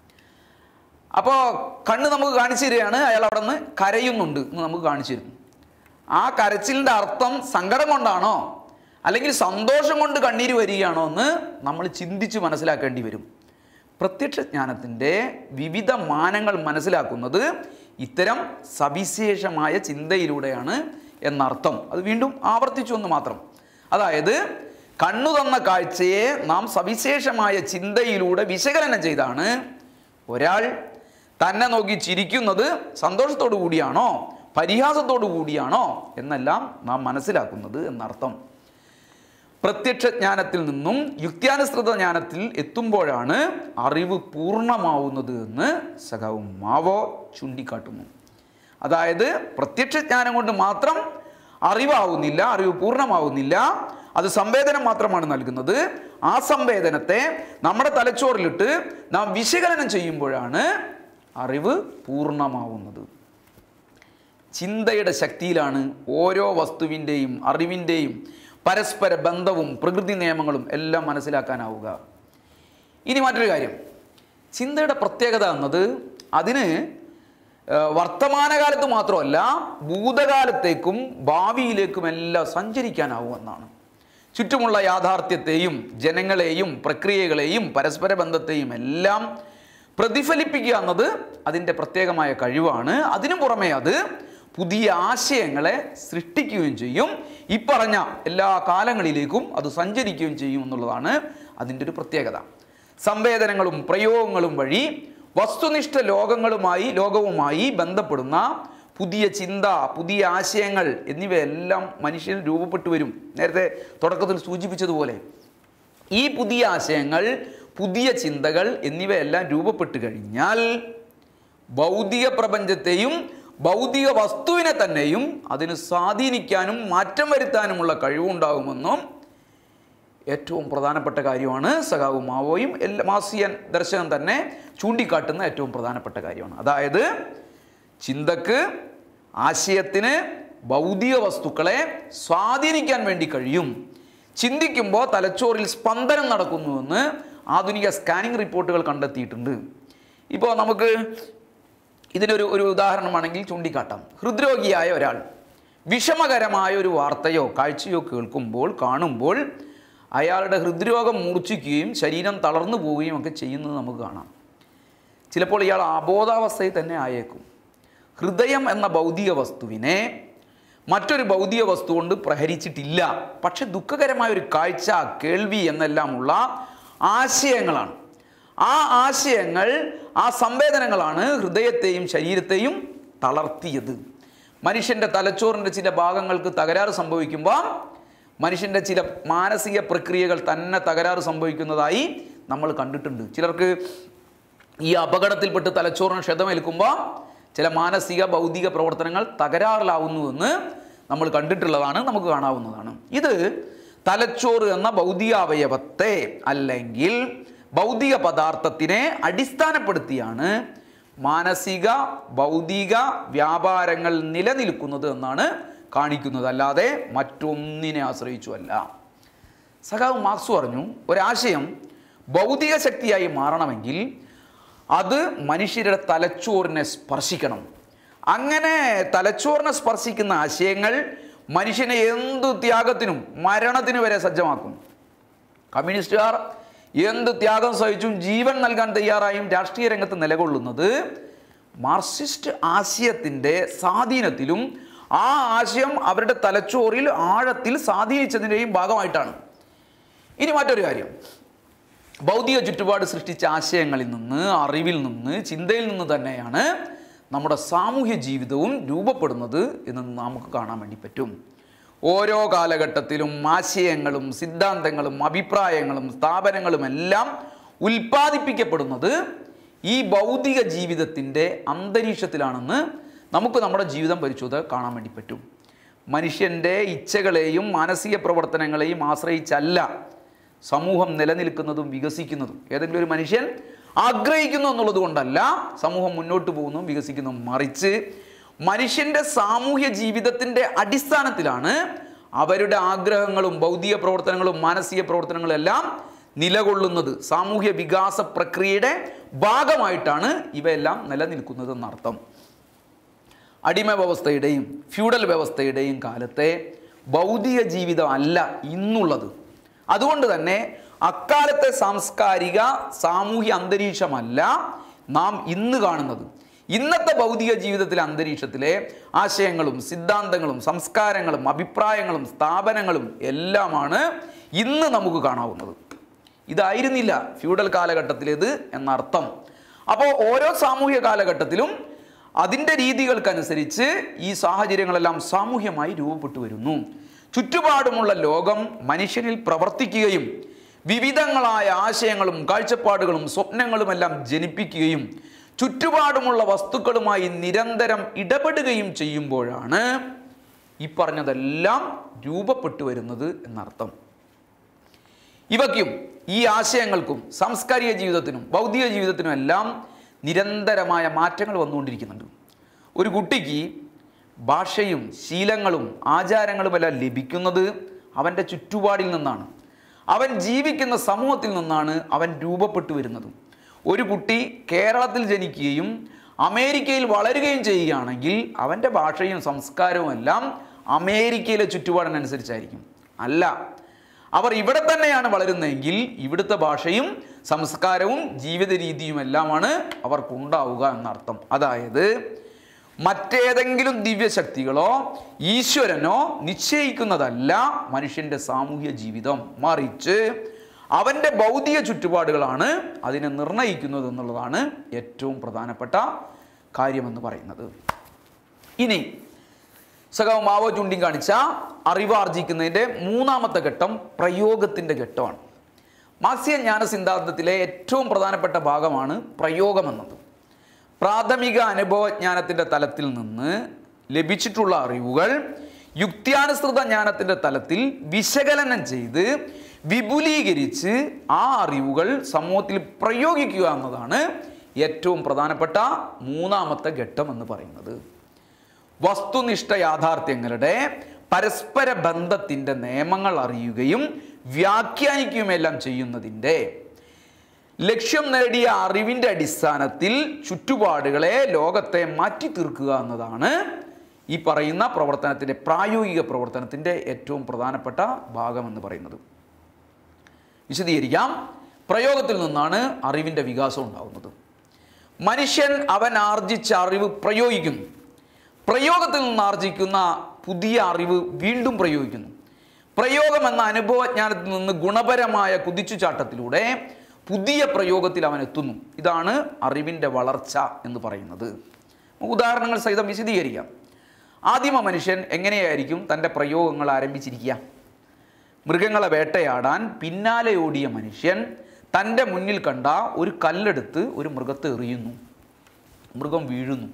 അപ്പോൾ കണ്ണ് നമുക്ക് കാണിച്ചു തരികയാണ് അയാൾ അവിടെ നിന്ന് കരയുന്നുണ്ട് എന്ന് നമുക്ക് കാണിച്ചു തരുന്നു ആ കരച്ചിലിൻ്റെ അർത്ഥം സങ്കടം കൊണ്ടാണോ അല്ലെങ്കിൽ സന്തോഷം കൊണ്ട് കണ്ണീര് വരികയാണോ എന്ന് നമ്മൾ ചിന്തിച്ച് മനസ്സിലാക്കേണ്ടി വരും പ്രത്യക്ഷ ജ്ഞാനത്തിൻ്റെ വിവിധ മാനങ്ങൾ മനസ്സിലാക്കുന്നത് ഇത്തരം സവിശേഷമായ ചിന്തയിലൂടെയാണ് എന്നർത്ഥം അത് വീണ്ടും ആവർത്തിച്ചു എന്ന് മാത്രം അതായത് കണ്ണു തന്ന കാഴ്ചയെ നാം സവിശേഷമായ ചിന്തയിലൂടെ വിശകലനം ചെയ്താണ് ഒരാൾ തന്നെ നോക്കി ചിരിക്കുന്നത് സന്തോഷത്തോടു കൂടിയാണോ പരിഹാസത്തോടു കൂടിയാണോ എന്നെല്ലാം നാം മനസ്സിലാക്കുന്നത് എന്നർത്ഥം പ്രത്യക്ഷ ജ്ഞാനത്തിൽ നിന്നും യുക്തിയാനുസൃത ജ്ഞാനത്തിൽ എത്തുമ്പോഴാണ് അറിവ് പൂർണ്ണമാവുന്നത് എന്ന് സഖാവ് മാവോ ചൂണ്ടിക്കാട്ടുന്നു അതായത് പ്രത്യക്ഷ ജ്ഞാനം കൊണ്ട് മാത്രം അറിവാവുന്നില്ല അറിവ് പൂർണ്ണമാവുന്നില്ല അത് സംവേദനം മാത്രമാണ് നൽകുന്നത് ആ സംവേദനത്തെ നമ്മുടെ തലച്ചോറിലിട്ട് നാം വിശകലനം ചെയ്യുമ്പോഴാണ് അറിവ് പൂർണ്ണമാവുന്നത് ചിന്തയുടെ ശക്തിയിലാണ് ഓരോ വസ്തുവിൻ്റെയും അറിവിൻ്റെയും പരസ്പര ബന്ധവും പ്രകൃതി നിയമങ്ങളും എല്ലാം മനസ്സിലാക്കാനാവുക ഇനി മറ്റൊരു കാര്യം ചിന്തയുടെ പ്രത്യേകത എന്നത് അതിന് ഏഹ്, വർത്തമാനകാലത്ത് മാത്രമല്ല ഭൂതകാലത്തേക്കും ഭാവിയിലേക്കുമെല്ലാം സഞ്ചരിക്കാനാവും എന്നാണ് ചുറ്റുമുള്ള യാഥാർത്ഥ്യത്തെയും ജനങ്ങളെയും പ്രക്രിയകളെയും പരസ്പര ബന്ധത്തെയും എല്ലാം പ്രതിഫലിപ്പിക്കുക എന്നത് അതിൻ്റെ പ്രത്യേകമായ കഴിവാണ് അതിനു പുറമെ അത് പുതിയ ആശയങ്ങളെ സൃഷ്ടിക്കുകയും ചെയ്യും ഇപ്പറഞ്ഞ എല്ലാ കാലങ്ങളിലേക്കും അത് സഞ്ചരിക്കുകയും ചെയ്യും എന്നുള്ളതാണ് അതിൻ്റെ ഒരു പ്രത്യേകത സംവേദനങ്ങളും പ്രയോഗങ്ങളും വഴി വസ്തുനിഷ്ഠ ലോകങ്ങളുമായി ലോകവുമായി ബന്ധപ്പെടുന്ന പുതിയ ചിന്ത പുതിയ ആശയങ്ങൾ എന്നിവയെല്ലാം മനുഷ്യൻ രൂപപ്പെട്ടു വരും നേരത്തെ തുടക്കത്തിൽ സൂചിപ്പിച്ചതുപോലെ ഈ പുതിയ ആശയങ്ങൾ പുതിയ ചിന്തകൾ എന്നിവയെല്ലാം രൂപപ്പെട്ട് കഴിഞ്ഞാൽ ഭൗതിക പ്രപഞ്ചത്തെയും ഭൗതിക വസ്തുവിനെ തന്നെയും അതിന് സ്വാധീനിക്കാനും മാറ്റം വരുത്താനുമുള്ള കഴിവുണ്ടാകുമെന്നും ഏറ്റവും പ്രധാനപ്പെട്ട കാര്യമാണ് സഖാവ് മാവോയും എല്ലാ മാസിയൻ ദർശനം തന്നെ ചൂണ്ടിക്കാട്ടുന്ന ഏറ്റവും പ്രധാനപ്പെട്ട കാര്യമാണ് അതായത് ചിന്തക്ക് ആശയത്തിന് ഭൗതിക വസ്തുക്കളെ സ്വാധീനിക്കാൻ വേണ്ടി കഴിയും ചിന്തിക്കുമ്പോൾ തലച്ചോറിൽ സ്പന്ദനം നടക്കുന്നുവെന്ന് ആധുനിക സ്കാനിംഗ് റിപ്പോർട്ടുകൾ കണ്ടെത്തിയിട്ടുണ്ട് ഇപ്പോൾ നമുക്ക് ഇതിനൊരു ഒരു ഉദാഹരണമാണെങ്കിൽ ചൂണ്ടിക്കാട്ടാം ഹൃദ്രോഗിയായ ഒരാൾ വിഷമകരമായ ഒരു വാർത്തയോ കാഴ്ചയോ കേൾക്കുമ്പോൾ കാണുമ്പോൾ അയാളുടെ ഹൃദ്രോഗം മൂർച്ഛിക്കുകയും ശരീരം തളർന്നു പോവുകയും ഒക്കെ ചെയ്യുന്നത് നമുക്ക് കാണാം ചിലപ്പോൾ ഇയാൾ അബോധാവസ്ഥയിൽ തന്നെ ആയേക്കും ഹൃദയം എന്ന ഭൗതിക വസ്തുവിനെ മറ്റൊരു ഭൗതിക വസ്തു കൊണ്ട് പ്രഹരിച്ചിട്ടില്ല പക്ഷെ ദുഃഖകരമായ ഒരു കാഴ്ച കേൾവി എന്നെല്ലാമുള്ള ആശയങ്ങളാണ് ആ ആശയങ്ങൾ ആ സംവേദനങ്ങളാണ് ഹൃദയത്തെയും ശരീരത്തെയും തളർത്തിയത് മനുഷ്യൻ്റെ തലച്ചോറിൻ്റെ ചില ഭാഗങ്ങൾക്ക് തകരാറ് സംഭവിക്കുമ്പോൾ മനുഷ്യൻ്റെ ചില മാനസിക പ്രക്രിയകൾ തന്നെ തകരാറ് സംഭവിക്കുന്നതായി നമ്മൾ കണ്ടിട്ടുണ്ട് ചിലർക്ക് ഈ അപകടത്തിൽപ്പെട്ട് തലച്ചോറിന് ക്ഷതമേൽക്കുമ്പോൾ ചില മാനസിക ഭൗതിക പ്രവർത്തനങ്ങൾ തകരാറിലാവുന്നുവെന്ന് നമ്മൾ കണ്ടിട്ടുള്ളതാണ് നമുക്ക് കാണാവുന്നതാണ് ഇത് തലച്ചോറ് എന്ന ഭൗതിക അവയവത്തെ അല്ലെങ്കിൽ ഭൗതിക പദാർത്ഥത്തിനെ അടിസ്ഥാനപ്പെടുത്തിയാണ് മാനസിക ഭൗതിക വ്യാപാരങ്ങൾ നിലനിൽക്കുന്നത് എന്നാണ് കാണിക്കുന്നത് അല്ലാതെ മറ്റൊന്നിനെ ആശ്രയിച്ചു അല്ല സഖാവ് മാർക്സ് പറഞ്ഞു ഒരാശയം ഭൗതിക ശക്തിയായി മാറണമെങ്കിൽ അത് മനുഷ്യരുടെ തലച്ചോറിനെ സ്പർശിക്കണം അങ്ങനെ തലച്ചോറിനെ സ്പർശിക്കുന്ന ആശയങ്ങൾ മനുഷ്യനെ എന്തു ത്യാഗത്തിനും മരണത്തിനു വരെ സജ്ജമാക്കും കമ്മ്യൂണിസ്റ്റുകാർ എന്ത് ത്യാഗം സഹിച്ചും ജീവൻ നൽകാൻ തയ്യാറായും രാഷ്ട്രീയ രംഗത്ത് നിലകൊള്ളുന്നത് മാർക്സിസ്റ്റ് ആശയത്തിൻ്റെ സ്വാധീനത്തിലും ആ ആശയം അവരുടെ തലച്ചോറിൽ ആഴത്തിൽ സ്വാധീനിച്ചതിൻ്റെയും ഭാഗമായിട്ടാണ് ഇനി മറ്റൊരു കാര്യം ഭൗതിക ചുറ്റുപാട് സൃഷ്ടിച്ച ആശയങ്ങളിൽ നിന്ന് അറിവിൽ നിന്ന് ചിന്തയിൽ നിന്ന് തന്നെയാണ് നമ്മുടെ സാമൂഹ്യ ജീവിതവും രൂപപ്പെടുന്നത് എന്ന് നമുക്ക് കാണാൻ വേണ്ടി പറ്റും ഓരോ കാലഘട്ടത്തിലും ആശയങ്ങളും സിദ്ധാന്തങ്ങളും അഭിപ്രായങ്ങളും സ്ഥാപനങ്ങളും എല്ലാം ഉൽപ്പാദിപ്പിക്കപ്പെടുന്നത് ഈ ഭൗതിക ജീവിതത്തിൻ്റെ അന്തരീക്ഷത്തിലാണെന്ന് നമുക്ക് നമ്മുടെ ജീവിതം പരിശോധന കാണാൻ വേണ്ടി പറ്റും മനുഷ്യൻ്റെ ഇച്ഛകളെയും മാനസിക പ്രവർത്തനങ്ങളെയും ആശ്രയിച്ചല്ല സമൂഹം നിലനിൽക്കുന്നതും വികസിക്കുന്നതും ഏതെങ്കിലും ഒരു മനുഷ്യൻ ആഗ്രഹിക്കുന്നു എന്നുള്ളത് കൊണ്ടല്ല സമൂഹം മുന്നോട്ട് പോകുന്നു വികസിക്കുന്നു മറിച്ച് മനുഷ്യൻ്റെ സാമൂഹ്യ ജീവിതത്തിൻ്റെ അടിസ്ഥാനത്തിലാണ് അവരുടെ ആഗ്രഹങ്ങളും ഭൗതിക പ്രവർത്തനങ്ങളും മാനസിക പ്രവർത്തനങ്ങളും എല്ലാം നിലകൊള്ളുന്നത് സാമൂഹ്യ വികാസ പ്രക്രിയയുടെ ഭാഗമായിട്ടാണ് ഇവയെല്ലാം നിലനിൽക്കുന്നത് എന്നർത്ഥം അടിമ വ്യവസ്ഥയുടെയും ഫ്യൂഡൽ വ്യവസ്ഥയുടെയും കാലത്തെ ഭൗതിക ജീവിതം അല്ല ഇന്നുള്ളത് അതുകൊണ്ട് തന്നെ അക്കാലത്തെ സാംസ്കാരിക സാമൂഹ്യ അന്തരീക്ഷമല്ല നാം ഇന്ന് കാണുന്നത് ഇന്നത്തെ ഭൗതിക ജീവിതത്തിലെ അന്തരീക്ഷത്തിലെ ആശയങ്ങളും സിദ്ധാന്തങ്ങളും സംസ്കാരങ്ങളും അഭിപ്രായങ്ങളും സ്ഥാപനങ്ങളും എല്ലാമാണ് ഇന്ന് നമുക്ക് കാണാവുന്നത് ഇതായിരുന്നില്ല ഫ്യൂഡൽ കാലഘട്ടത്തിലേത് എന്നർത്ഥം അപ്പോൾ ഓരോ സാമൂഹ്യ കാലഘട്ടത്തിലും അതിൻ്റെ രീതികൾക്കനുസരിച്ച് ഈ സാഹചര്യങ്ങളെല്ലാം സാമൂഹ്യമായി രൂപപ്പെട്ടു വരുന്നു ചുറ്റുപാടുമുള്ള ലോകം മനുഷ്യനിൽ പ്രവർത്തിക്കുകയും വിവിധങ്ങളായ ആശയങ്ങളും കാഴ്ചപ്പാടുകളും സ്വപ്നങ്ങളുമെല്ലാം ജനിപ്പിക്കുകയും ചുറ്റുപാടുമുള്ള വസ്തുക്കളുമായി നിരന്തരം ഇടപെടുകയും ചെയ്യുമ്പോഴാണ് ഈ പറഞ്ഞതെല്ലാം രൂപപ്പെട്ടു വരുന്നത് എന്നർത്ഥം ഇവയ്ക്കും ഈ ആശയങ്ങൾക്കും സാംസ്കാരിക ജീവിതത്തിനും ഭൗതിക ജീവിതത്തിനും എല്ലാം നിരന്തരമായ മാറ്റങ്ങൾ വന്നുകൊണ്ടിരിക്കുന്നുണ്ട് ഒരു കുട്ടിക്ക് ഭാഷയും ശീലങ്ങളും ആചാരങ്ങളുമെല്ലാം ലഭിക്കുന്നത് അവൻ്റെ ചുറ്റുപാടിൽ നിന്നാണ് അവൻ ജീവിക്കുന്ന സമൂഹത്തിൽ നിന്നാണ് അവൻ രൂപപ്പെട്ടു വരുന്നത് ഒരു കുട്ടി കേരളത്തിൽ ജനിക്കുകയും അമേരിക്കയിൽ വളരുകയും ചെയ്യുകയാണെങ്കിൽ അവൻ്റെ ഭാഷയും സംസ്കാരവും എല്ലാം അമേരിക്കയിലെ ചുറ്റുപാടിനനുസരിച്ചായിരിക്കും അല്ല അവർ ഇവിടെ തന്നെയാണ് വളരുന്നതെങ്കിൽ ഇവിടുത്തെ ഭാഷയും സംസ്കാരവും ജീവിത രീതിയും എല്ലാമാണ് അവർക്കുണ്ടാവുക എന്നർത്ഥം അതായത് മറ്റേതെങ്കിലും ദിവ്യശക്തികളോ ഈശ്വരനോ നിശ്ചയിക്കുന്നതല്ല മനുഷ്യൻ്റെ സാമൂഹ്യ ജീവിതം മറിച്ച് അവൻ്റെ ഭൗതിക ചുറ്റുപാടുകളാണ് അതിനെ നിർണയിക്കുന്നത് എന്നുള്ളതാണ് ഏറ്റവും പ്രധാനപ്പെട്ട കാര്യമെന്ന് പറയുന്നത് ഇനി സഖാവ് മാവോ ചൂണ്ടിക്കാണിച്ച അറിവാർജിക്കുന്നതിൻ്റെ മൂന്നാമത്തെ ഘട്ടം പ്രയോഗത്തിൻ്റെ ഘട്ടമാണ് മാർക്സിയൻ ജ്ഞാന സിദ്ധാന്തത്തിലെ ഏറ്റവും പ്രധാനപ്പെട്ട ഭാഗമാണ് പ്രയോഗമെന്നത് പ്രാഥമിക അനുഭവജ്ഞാനത്തിൻ്റെ തലത്തിൽ നിന്ന് ലഭിച്ചിട്ടുള്ള അറിവുകൾ യുക്തിയാനുസൃത ജ്ഞാനത്തിൻ്റെ തലത്തിൽ വിശകലനം ചെയ്ത് വിപുലീകരിച്ച് ആ അറിവുകൾ സമൂഹത്തിൽ പ്രയോഗിക്കുക എന്നതാണ് ഏറ്റവും പ്രധാനപ്പെട്ട മൂന്നാമത്തെ ഘട്ടം എന്ന് പറയുന്നത് വസ്തുനിഷ്ഠ യാഥാർത്ഥ്യങ്ങളുടെ പരസ്പര ബന്ധത്തിൻ്റെ നിയമങ്ങൾ അറിയുകയും വ്യാഖ്യാനിക്കുകയുമെല്ലാം ചെയ്യുന്നതിൻ്റെ ലക്ഷ്യം നേടിയ അറിവിൻ്റെ അടിസ്ഥാനത്തിൽ ചുറ്റുപാടുകളെ ലോകത്തെ മാറ്റി തീർക്കുക എന്നതാണ് ഈ പറയുന്ന പ്രവർത്തനത്തിൻ്റെ പ്രായോഗിക പ്രവർത്തനത്തിൻ്റെ ഏറ്റവും പ്രധാനപ്പെട്ട ഭാഗമെന്ന് പറയുന്നത് വിശദീകരിക്കാം പ്രയോഗത്തിൽ നിന്നാണ് അറിവിൻ്റെ വികാസം ഉണ്ടാകുന്നത് മനുഷ്യൻ അവൻ ആർജിച്ച അറിവ് പ്രയോഗിക്കുന്നു പ്രയോഗത്തിൽ നിന്ന് ആർജിക്കുന്ന പുതിയ അറിവ് വീണ്ടും പ്രയോഗിക്കുന്നു പ്രയോഗം എന്ന അനുഭവജ്ഞാനത്തിൽ നിന്ന് ഗുണപരമായ കുതിച്ചുചാട്ടത്തിലൂടെ പുതിയ പ്രയോഗത്തിൽ അവൻ എത്തുന്നു ഇതാണ് അറിവിൻ്റെ വളർച്ച എന്ന് പറയുന്നത് ഉദാഹരണങ്ങൾ സഹിതം വിശദീകരിക്കാം ആദിമ മനുഷ്യൻ എങ്ങനെയായിരിക്കും തൻ്റെ പ്രയോഗങ്ങൾ ആരംഭിച്ചിരിക്കുക മൃഗങ്ങളെ വേട്ടയാടാൻ പിന്നാലെ ഓടിയ മനുഷ്യൻ തൻ്റെ മുന്നിൽ കണ്ട ഒരു കല്ലെടുത്ത് ഒരു മൃഗത്തെ എറിയുന്നു മൃഗം വീഴുന്നു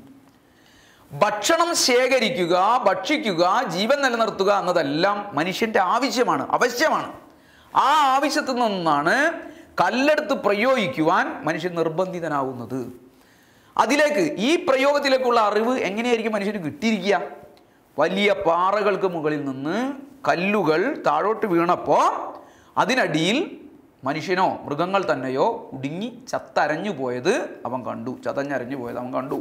ഭക്ഷണം ശേഖരിക്കുക ഭക്ഷിക്കുക ജീവൻ നിലനിർത്തുക എന്നതെല്ലാം മനുഷ്യൻ്റെ ആവശ്യമാണ് അവശ്യമാണ് ആ ആവശ്യത്തിൽ നിന്നാണ് കല്ലെടുത്ത് പ്രയോഗിക്കുവാൻ മനുഷ്യൻ നിർബന്ധിതനാവുന്നത് അതിലേക്ക് ഈ പ്രയോഗത്തിലേക്കുള്ള അറിവ് എങ്ങനെയായിരിക്കും മനുഷ്യന് കിട്ടിയിരിക്കുക വലിയ പാറകൾക്ക് മുകളിൽ നിന്ന് കല്ലുകൾ താഴോട്ട് വീണപ്പോൾ അതിനടിയിൽ മനുഷ്യനോ മൃഗങ്ങൾ തന്നെയോ കുടുങ്ങി ചത്തരഞ്ഞു പോയത് അവൻ കണ്ടു ചതഞ്ഞരഞ്ഞു പോയത് അവൻ കണ്ടു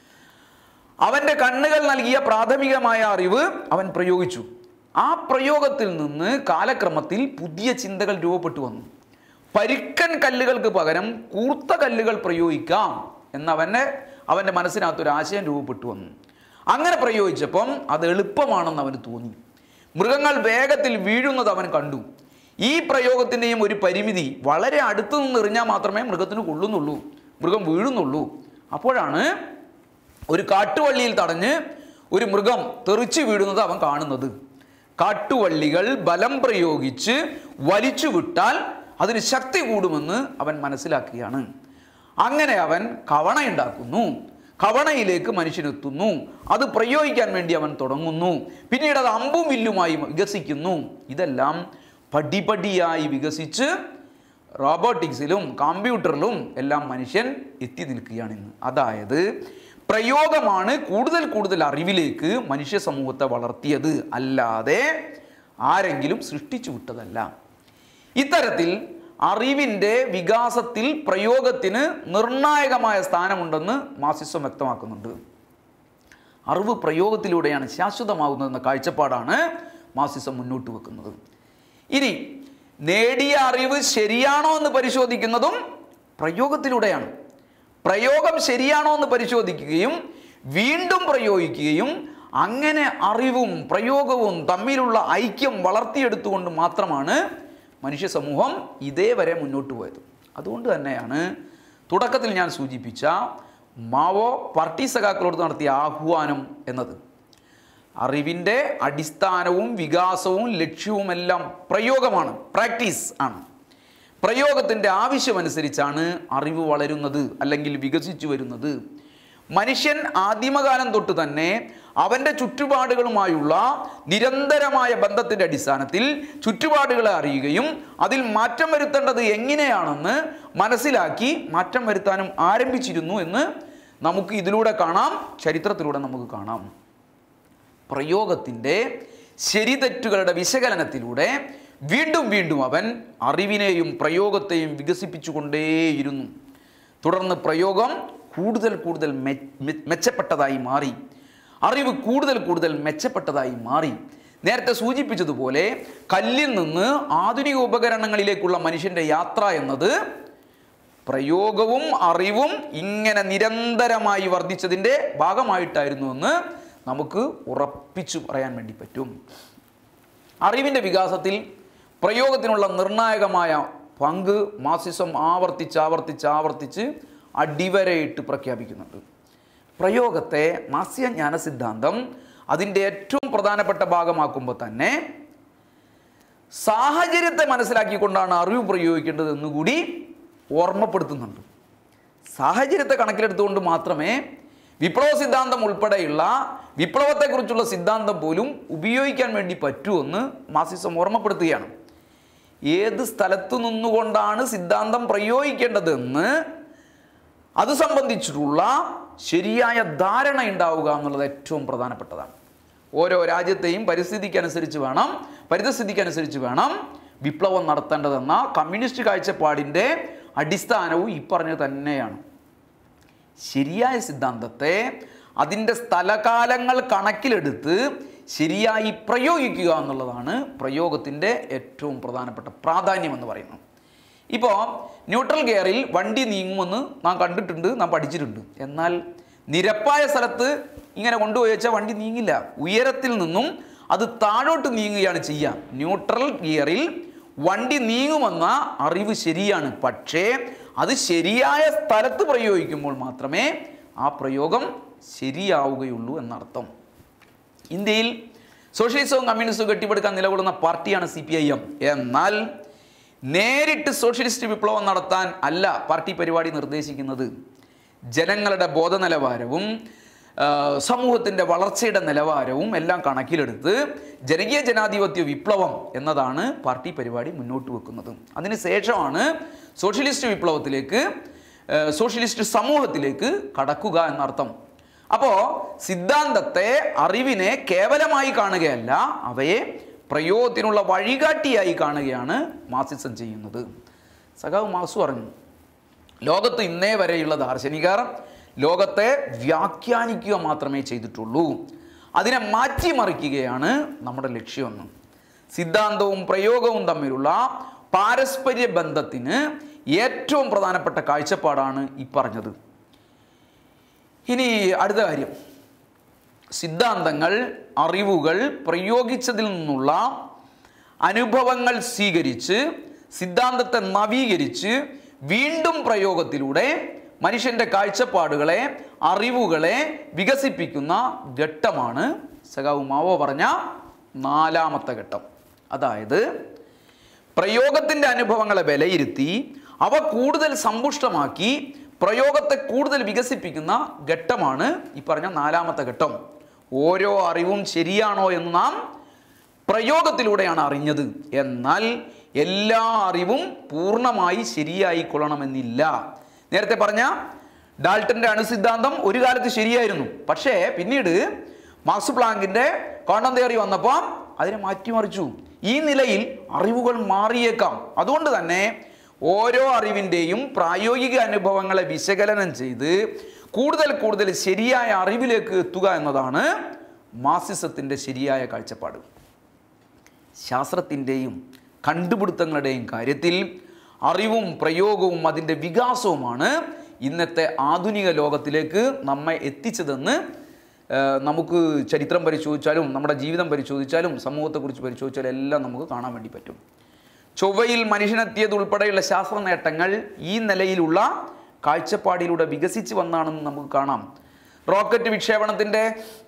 അവൻ്റെ കണ്ണുകൾ നൽകിയ പ്രാഥമികമായ അറിവ് അവൻ പ്രയോഗിച്ചു ആ പ്രയോഗത്തിൽ നിന്ന് കാലക്രമത്തിൽ പുതിയ ചിന്തകൾ രൂപപ്പെട്ടു വന്നു പരുക്കൻ കല്ലുകൾക്ക് പകരം കൂർത്ത കല്ലുകൾ പ്രയോഗിക്കാം എന്നവൻ്റെ അവൻ്റെ മനസ്സിനകത്തൊരു ആശയം രൂപപ്പെട്ടു വന്നു അങ്ങനെ പ്രയോഗിച്ചപ്പം അത് എളുപ്പമാണെന്ന് അവന് തോന്നി മൃഗങ്ങൾ വേഗത്തിൽ വീഴുന്നത് അവൻ കണ്ടു ഈ പ്രയോഗത്തിൻ്റെയും ഒരു പരിമിതി വളരെ അടുത്തു നിന്ന് എറിഞ്ഞാൽ മാത്രമേ മൃഗത്തിന് കൊള്ളുന്നുള്ളൂ മൃഗം വീഴുന്നുള്ളൂ അപ്പോഴാണ് ഒരു കാട്ടുവള്ളിയിൽ തടഞ്ഞ് ഒരു മൃഗം തെറിച്ചു വീഴുന്നത് അവൻ കാണുന്നത് കാട്ടുവള്ളികൾ ബലം പ്രയോഗിച്ച് വലിച്ചു വിട്ടാൽ അതിന് ശക്തി കൂടുമെന്ന് അവൻ മനസ്സിലാക്കുകയാണ് അങ്ങനെ അവൻ കവണയുണ്ടാക്കുന്നു കവണയിലേക്ക് മനുഷ്യനെത്തുന്നു അത് പ്രയോഗിക്കാൻ വേണ്ടി അവൻ തുടങ്ങുന്നു പിന്നീട് അത് അമ്പും വില്ലുമായി വികസിക്കുന്നു ഇതെല്ലാം പടിപടിയായി വികസിച്ച് റോബോട്ടിക്സിലും കമ്പ്യൂട്ടറിലും എല്ലാം മനുഷ്യൻ എത്തി നിൽക്കുകയാണ് ഇന്ന് അതായത് പ്രയോഗമാണ് കൂടുതൽ കൂടുതൽ അറിവിലേക്ക് മനുഷ്യ സമൂഹത്തെ വളർത്തിയത് അല്ലാതെ ആരെങ്കിലും സൃഷ്ടിച്ചു വിട്ടതല്ല ഇത്തരത്തിൽ അറിവിൻ്റെ വികാസത്തിൽ പ്രയോഗത്തിന് നിർണായകമായ സ്ഥാനമുണ്ടെന്ന് മാസിസം വ്യക്തമാക്കുന്നുണ്ട് അറിവ് പ്രയോഗത്തിലൂടെയാണ് ശാശ്വതമാകുന്നതെന്ന കാഴ്ചപ്പാടാണ് മാസിസം മുന്നോട്ട് വെക്കുന്നത് ഇനി നേടിയ അറിവ് ശരിയാണോ എന്ന് പരിശോധിക്കുന്നതും പ്രയോഗത്തിലൂടെയാണ് പ്രയോഗം ശരിയാണോ എന്ന് പരിശോധിക്കുകയും വീണ്ടും പ്രയോഗിക്കുകയും അങ്ങനെ അറിവും പ്രയോഗവും തമ്മിലുള്ള ഐക്യം വളർത്തിയെടുത്തുകൊണ്ട് മാത്രമാണ് മനുഷ്യ സമൂഹം ഇതേവരെ മുന്നോട്ട് പോയത് അതുകൊണ്ട് തന്നെയാണ് തുടക്കത്തിൽ ഞാൻ സൂചിപ്പിച്ച മാവോ പാർട്ടി സഖാക്കളോട് നടത്തിയ ആഹ്വാനം എന്നത് അറിവിൻ്റെ അടിസ്ഥാനവും വികാസവും ലക്ഷ്യവുമെല്ലാം പ്രയോഗമാണ് പ്രാക്ടീസ് ആണ് പ്രയോഗത്തിൻ്റെ ആവശ്യമനുസരിച്ചാണ് അറിവ് വളരുന്നത് അല്ലെങ്കിൽ വികസിച്ചു വരുന്നത് മനുഷ്യൻ ആദിമകാലം തൊട്ട് തന്നെ അവൻ്റെ ചുറ്റുപാടുകളുമായുള്ള നിരന്തരമായ ബന്ധത്തിൻ്റെ അടിസ്ഥാനത്തിൽ ചുറ്റുപാടുകളെ അറിയുകയും അതിൽ മാറ്റം വരുത്തേണ്ടത് എങ്ങനെയാണെന്ന് മനസ്സിലാക്കി മാറ്റം വരുത്താനും ആരംഭിച്ചിരുന്നു എന്ന് നമുക്ക് ഇതിലൂടെ കാണാം ചരിത്രത്തിലൂടെ നമുക്ക് കാണാം പ്രയോഗത്തിൻ്റെ ശരിതെറ്റുകളുടെ വിശകലനത്തിലൂടെ വീണ്ടും വീണ്ടും അവൻ അറിവിനെയും പ്രയോഗത്തെയും വികസിപ്പിച്ചുകൊണ്ടേയിരുന്നു തുടർന്ന് പ്രയോഗം കൂടുതൽ കൂടുതൽ മെ- മെ- മെച്ചപ്പെട്ടതായി മാറി അറിവ് കൂടുതൽ കൂടുതൽ മെച്ചപ്പെട്ടതായി മാറി നേരത്തെ സൂചിപ്പിച്ചതുപോലെ കല്ലിൽ നിന്ന് ആധുനിക ഉപകരണങ്ങളിലേക്കുള്ള മനുഷ്യൻ്റെ യാത്ര എന്നത് പ്രയോഗവും അറിവും ഇങ്ങനെ നിരന്തരമായി വർദ്ധിച്ചതിൻ്റെ ഭാഗമായിട്ടായിരുന്നു എന്ന് നമുക്ക് ഉറപ്പിച്ചു പറയാൻ വേണ്ടി പറ്റും അറിവിൻ്റെ വികാസത്തിൽ പ്രയോഗത്തിനുള്ള നിർണായകമായ പങ്ക് മാർസിസം ആവർത്തിച്ച് ആവർത്തിച്ച് ആവർത്തിച്ച് അടിവരയിട്ട് പ്രഖ്യാപിക്കുന്നുണ്ട് പ്രയോഗത്തെ മാസ്യ ജ്ഞാന സിദ്ധാന്തം അതിൻ്റെ ഏറ്റവും പ്രധാനപ്പെട്ട ഭാഗമാക്കുമ്പോൾ തന്നെ സാഹചര്യത്തെ മനസ്സിലാക്കിക്കൊണ്ടാണ് അറിവ് പ്രയോഗിക്കേണ്ടത് എന്നുകൂടി ഓർമ്മപ്പെടുത്തുന്നുണ്ട് സാഹചര്യത്തെ കണക്കിലെടുത്തുകൊണ്ട് മാത്രമേ വിപ്ലവ സിദ്ധാന്തം ഉൾപ്പെടെയുള്ള വിപ്ലവത്തെക്കുറിച്ചുള്ള സിദ്ധാന്തം പോലും ഉപയോഗിക്കാൻ വേണ്ടി പറ്റുമെന്ന് മാർസിസം ഓർമ്മപ്പെടുത്തുകയാണ് ഏത് സ്ഥലത്തു നിന്നുകൊണ്ടാണ് സിദ്ധാന്തം പ്രയോഗിക്കേണ്ടതെന്ന് അത് സംബന്ധിച്ചിട്ടുള്ള ശരിയായ ധാരണ ഉണ്ടാവുക എന്നുള്ളത് ഏറ്റവും പ്രധാനപ്പെട്ടതാണ് ഓരോ രാജ്യത്തെയും പരിസ്ഥിതിക്കനുസരിച്ച് വേണം പരിതസ്ഥിതിക്കനുസരിച്ച് വേണം വിപ്ലവം നടത്തേണ്ടതെന്ന കമ്മ്യൂണിസ്റ്റ് കാഴ്ചപ്പാടിൻ്റെ അടിസ്ഥാനവും ഈ പറഞ്ഞത് തന്നെയാണ് ശരിയായ സിദ്ധാന്തത്തെ അതിൻ്റെ സ്ഥലകാലങ്ങൾ കണക്കിലെടുത്ത് ശരിയായി പ്രയോഗിക്കുക എന്നുള്ളതാണ് പ്രയോഗത്തിൻ്റെ ഏറ്റവും പ്രധാനപ്പെട്ട പ്രാധാന്യം എന്ന് പറയുന്നത് ഇപ്പോൾ ന്യൂട്രൽ ഗിയറിൽ വണ്ടി നീങ്ങുമെന്ന് നാം കണ്ടിട്ടുണ്ട് നാം പഠിച്ചിട്ടുണ്ട് എന്നാൽ നിരപ്പായ സ്ഥലത്ത് ഇങ്ങനെ കൊണ്ടുപോയി വെച്ചാൽ വണ്ടി നീങ്ങില്ല ഉയരത്തിൽ നിന്നും അത് താഴോട്ട് നീങ്ങുകയാണ് ചെയ്യുക ന്യൂട്രൽ ഗിയറിൽ വണ്ടി നീങ്ങുമെന്ന അറിവ് ശരിയാണ് പക്ഷേ അത് ശരിയായ സ്ഥലത്ത് പ്രയോഗിക്കുമ്പോൾ മാത്രമേ ആ പ്രയോഗം ശരിയാവുകയുള്ളൂ എന്നർത്ഥം ഇന്ത്യയിൽ സോഷ്യലിസവും കമ്മ്യൂണിസവും കെട്ടിപ്പടുക്കാൻ നിലകൊള്ളുന്ന പാർട്ടിയാണ് സി പി ഐ എം എന്നാൽ നേരിട്ട് സോഷ്യലിസ്റ്റ് വിപ്ലവം നടത്താൻ അല്ല പാർട്ടി പരിപാടി നിർദ്ദേശിക്കുന്നത് ജനങ്ങളുടെ ബോധനിലവാരവും ആ, സമൂഹത്തിൻ്റെ വളർച്ചയുടെ നിലവാരവും എല്ലാം കണക്കിലെടുത്ത് ജനകീയ ജനാധിപത്യ വിപ്ലവം എന്നതാണ് പാർട്ടി പരിപാടി മുന്നോട്ട് വെക്കുന്നത് അതിനുശേഷമാണ് സോഷ്യലിസ്റ്റ് വിപ്ലവത്തിലേക്ക് ഏഹ്, സോഷ്യലിസ്റ്റ് സമൂഹത്തിലേക്ക് കടക്കുക എന്നർത്ഥം അപ്പോൾ സിദ്ധാന്തത്തെ അറിവിനെ കേവലമായി കാണുകയല്ല അവയെ പ്രയോഗത്തിനുള്ള വഴികാട്ടിയായി കാണുകയാണ് മാർസിസം ചെയ്യുന്നത് സഖാവ് മാസു പറഞ്ഞു ലോകത്ത് ഇന്നേ വരെയുള്ള ദാർശനികർ ലോകത്തെ വ്യാഖ്യാനിക്കുക മാത്രമേ ചെയ്തിട്ടുള്ളൂ അതിനെ മാറ്റിമറിക്കുകയാണ് നമ്മുടെ ലക്ഷ്യമെന്ന് സിദ്ധാന്തവും പ്രയോഗവും തമ്മിലുള്ള പാരസ്പര്യ ബന്ധത്തിന് ഏറ്റവും പ്രധാനപ്പെട്ട കാഴ്ചപ്പാടാണ് ഈ പറഞ്ഞത് ഇനി അടുത്ത കാര്യം സിദ്ധാന്തങ്ങൾ അറിവുകൾ പ്രയോഗിച്ചതിൽ നിന്നുള്ള അനുഭവങ്ങൾ സ്വീകരിച്ച് സിദ്ധാന്തത്തെ നവീകരിച്ച് വീണ്ടും പ്രയോഗത്തിലൂടെ മനുഷ്യൻ്റെ കാഴ്ചപ്പാടുകളെ അറിവുകളെ വികസിപ്പിക്കുന്ന ഘട്ടമാണ് സഖാവ് മാവോ പറഞ്ഞ നാലാമത്തെ ഘട്ടം അതായത് പ്രയോഗത്തിൻ്റെ അനുഭവങ്ങളെ വിലയിരുത്തി അവ കൂടുതൽ സമ്പുഷ്ടമാക്കി പ്രയോഗത്തെ കൂടുതൽ വികസിപ്പിക്കുന്ന ഘട്ടമാണ് ഈ പറഞ്ഞ നാലാമത്തെ ഘട്ടം ഓരോ അറിവും ശരിയാണോ എന്ന് നാം പ്രയോഗത്തിലൂടെയാണ് അറിഞ്ഞത് എന്നാൽ എല്ലാ അറിവും പൂർണ്ണമായി ശരിയായി കൊള്ളണമെന്നില്ല നേരത്തെ പറഞ്ഞ ഡാൾട്ടന്റെ അണുസിദ്ധാന്തം ഒരു കാലത്ത് ശരിയായിരുന്നു പക്ഷേ പിന്നീട് മാക്സ് പ്ലാങ്കിന്റെ ക്വാണ്ടം തിയറി വന്നപ്പോൾ അതിനെ മാറ്റിമറിച്ചു ഈ നിലയിൽ അറിവുകൾ മാറിയേക്കാം അതുകൊണ്ട് തന്നെ ഓരോ അറിവിൻ്റെയും പ്രായോഗിക അനുഭവങ്ങളെ വിശകലനം ചെയ്ത് കൂടുതൽ കൂടുതൽ ശരിയായ അറിവിലേക്ക് എത്തുക എന്നതാണ് മാർസിസത്തിൻ്റെ ശരിയായ കാഴ്ചപ്പാട് ശാസ്ത്രത്തിൻ്റെയും കണ്ടുപിടുത്തങ്ങളുടെയും കാര്യത്തിൽ അറിവും പ്രയോഗവും അതിൻ്റെ വികാസവുമാണ് ഇന്നത്തെ ആധുനിക ലോകത്തിലേക്ക് നമ്മെ എത്തിച്ചതെന്ന് ഏഹ്, നമുക്ക് ചരിത്രം പരിശോധിച്ചാലും നമ്മുടെ ജീവിതം പരിശോധിച്ചാലും സമൂഹത്തെക്കുറിച്ച് പരിശോധിച്ചാലും എല്ലാം നമുക്ക് കാണാൻ വേണ്ടി പറ്റും ചൊവ്വയിൽ മനുഷ്യനെത്തിയത് ഉൾപ്പെടെയുള്ള ശാസ്ത്ര നേട്ടങ്ങൾ ഈ നിലയിലുള്ള കാഴ്ചപ്പാടിലൂടെ വികസിച്ച് വന്നാണെന്ന് നമുക്ക് കാണാം റോക്കറ്റ് വിക്ഷേപണത്തിൻ്റെ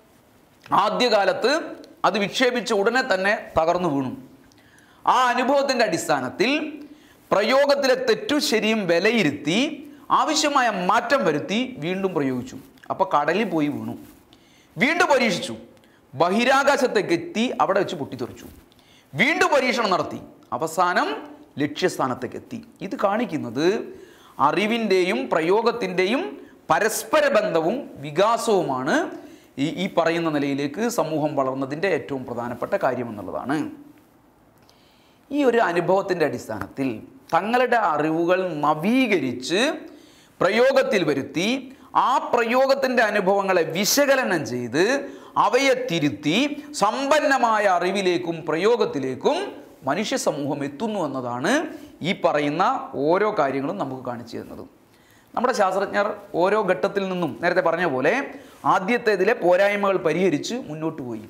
ആദ്യകാലത്ത് അത് വിക്ഷേപിച്ച ഉടനെ തന്നെ തകർന്നു വീണു ആ അനുഭവത്തിൻ്റെ അടിസ്ഥാനത്തിൽ പ്രയോഗത്തിലെ തെറ്റു ശരിയും വിലയിരുത്തി ആവശ്യമായ മാറ്റം വരുത്തി വീണ്ടും പ്രയോഗിച്ചു അപ്പോൾ കടലിൽ പോയി വീണു വീണ്ടും പരീക്ഷിച്ചു ബഹിരാകാശത്തേക്ക് എത്തി അവിടെ വെച്ച് പൊട്ടിത്തെറിച്ചു വീണ്ടും പരീക്ഷണം നടത്തി അവസാനം ലക്ഷ്യസ്ഥാനത്തേക്ക് എത്തി ഇത് കാണിക്കുന്നത് അറിവിൻ്റെയും പ്രയോഗത്തിൻ്റെയും പരസ്പര ബന്ധവും വികാസവുമാണ് ഈ ഈ പറയുന്ന നിലയിലേക്ക് സമൂഹം വളർന്നതിൻ്റെ ഏറ്റവും പ്രധാനപ്പെട്ട കാര്യം എന്നുള്ളതാണ് ഈ ഒരു അനുഭവത്തിൻ്റെ അടിസ്ഥാനത്തിൽ തങ്ങളുടെ അറിവുകൾ നവീകരിച്ച് പ്രയോഗത്തിൽ വരുത്തി ആ പ്രയോഗത്തിൻ്റെ അനുഭവങ്ങളെ വിശകലനം ചെയ്ത് അവയെ തിരുത്തി സമ്പന്നമായ അറിവിലേക്കും പ്രയോഗത്തിലേക്കും മനുഷ്യ സമൂഹം എത്തുന്നു എന്നതാണ് ഈ പറയുന്ന ഓരോ കാര്യങ്ങളും നമുക്ക് കാണിച്ചു തരുന്നത് നമ്മുടെ ശാസ്ത്രജ്ഞർ ഓരോ ഘട്ടത്തിൽ നിന്നും നേരത്തെ പറഞ്ഞ പോലെ ആദ്യത്തേതിലെ പോരായ്മകൾ പരിഹരിച്ച് മുന്നോട്ട് പോയി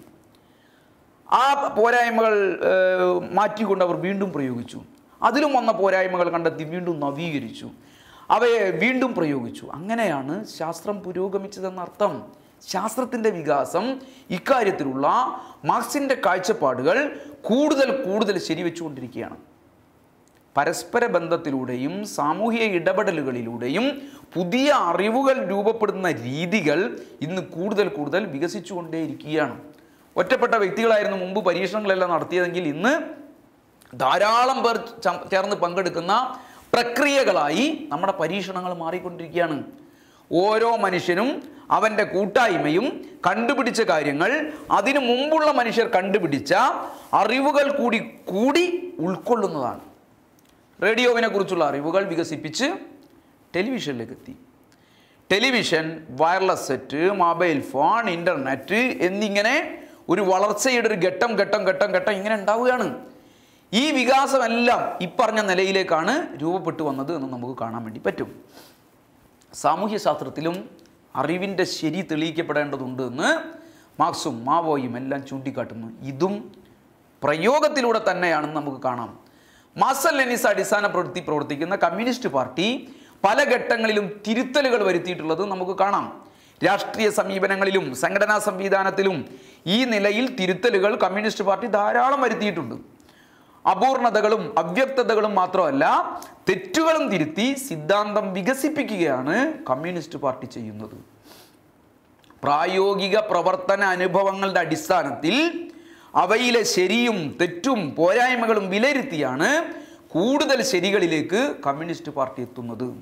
ആ പോരായ്മകൾ ഏഹ്, മാറ്റിക്കൊണ്ട് അവർ വീണ്ടും പ്രയോഗിച്ചു അതിലും വന്ന പോരായ്മകൾ കണ്ടെത്തി വീണ്ടും നവീകരിച്ചു അവയെ വീണ്ടും പ്രയോഗിച്ചു അങ്ങനെയാണ് ശാസ്ത്രം പുരോഗമിച്ചതെന്നർത്ഥം ശാസ്ത്രത്തിൻ്റെ വികാസം ഇക്കാര്യത്തിലുള്ള മാർക്സിൻ്റെ കാഴ്ചപ്പാടുകൾ കൂടുതൽ കൂടുതൽ ശരിവെച്ചുകൊണ്ടിരിക്കുകയാണ് പരസ്പര ബന്ധത്തിലൂടെയും സാമൂഹിക ഇടപെടലുകളിലൂടെയും പുതിയ അറിവുകൾ രൂപപ്പെടുന്ന രീതികൾ ഇന്ന് കൂടുതൽ കൂടുതൽ വികസിച്ചുകൊണ്ടേയിരിക്കുകയാണ് ഒറ്റപ്പെട്ട വ്യക്തികളായിരുന്നു മുമ്പ് പരീക്ഷണങ്ങളെല്ലാം നടത്തിയതെങ്കിൽ ഇന്ന് ധാരാളം പേർ ചം- ചേർന്ന് പങ്കെടുക്കുന്ന പ്രക്രിയകളായി നമ്മുടെ പരീക്ഷണങ്ങൾ മാറിക്കൊണ്ടിരിക്കുകയാണ് ഓരോ മനുഷ്യനും അവൻ്റെ കൂട്ടായ്മയും കണ്ടുപിടിച്ച കാര്യങ്ങൾ അതിനു മുമ്പുള്ള മനുഷ്യർ കണ്ടുപിടിച്ച അറിവുകൾ കൂടി കൂടി ഉൾക്കൊള്ളുന്നതാണ് റേഡിയോവിനെ കുറിച്ചുള്ള അറിവുകൾ വികസിപ്പിച്ച് ടെലിവിഷനിലേക്ക് എത്തി television wireless set mobile phone internet എന്നിങ്ങനെ ഒരു വളർച്ചയുടെ ഒരു ഘട്ടം ഘട്ടം ഘട്ടം ഘട്ടം ഇങ്ങനെ ഉണ്ടാവുകയാണ് ഈ വികാസമെല്ലാം ഇപ്പറഞ്ഞ നിലയിലേക്കാണ് രൂപപ്പെട്ടു വന്നത് എന്ന് നമുക്ക് കാണാൻ വേണ്ടി പറ്റും സാമൂഹ്യ ശാസ്ത്രത്തിലും അറിവിൻ്റെ ശരി തെളിയിക്കപ്പെടേണ്ടതുണ്ട് എന്ന് മാർക്സും മാവോയും എല്ലാം ചൂണ്ടിക്കാട്ടുന്നു ഇതും പ്രയോഗത്തിലൂടെ തന്നെയാണെന്ന് നമുക്ക് കാണാം മാർസൽ ലെനിസ് അടിസ്ഥാനപ്പെടുത്തി പ്രവർത്തിക്കുന്ന കമ്മ്യൂണിസ്റ്റ് പാർട്ടി പല ഘട്ടങ്ങളിലും തിരുത്തലുകൾ വരുത്തിയിട്ടുള്ളത് നമുക്ക് കാണാം രാഷ്ട്രീയ സമീപനങ്ങളിലും സംഘടനാ സംവിധാനത്തിലും ഈ നിലയിൽ തിരുത്തലുകൾ കമ്മ്യൂണിസ്റ്റ് പാർട്ടി ധാരാളം വരുത്തിയിട്ടുണ്ട് അപൂർണതകളും അവ്യക്തതകളും മാത്രമല്ല തെറ്റുകളും തിരുത്തി സിദ്ധാന്തം വികസിപ്പിക്കുകയാണ് കമ്മ്യൂണിസ്റ്റ് പാർട്ടി ചെയ്യുന്നത് പ്രായോഗിക പ്രവർത്തന അനുഭവങ്ങളുടെ അടിസ്ഥാനത്തിൽ അവയിലെ ശരിയും തെറ്റും പോരായ്മകളും വിലയിരുത്തിയാണ് കൂടുതൽ ശരികളിലേക്ക് കമ്മ്യൂണിസ്റ്റ് പാർട്ടി എത്തുന്നത്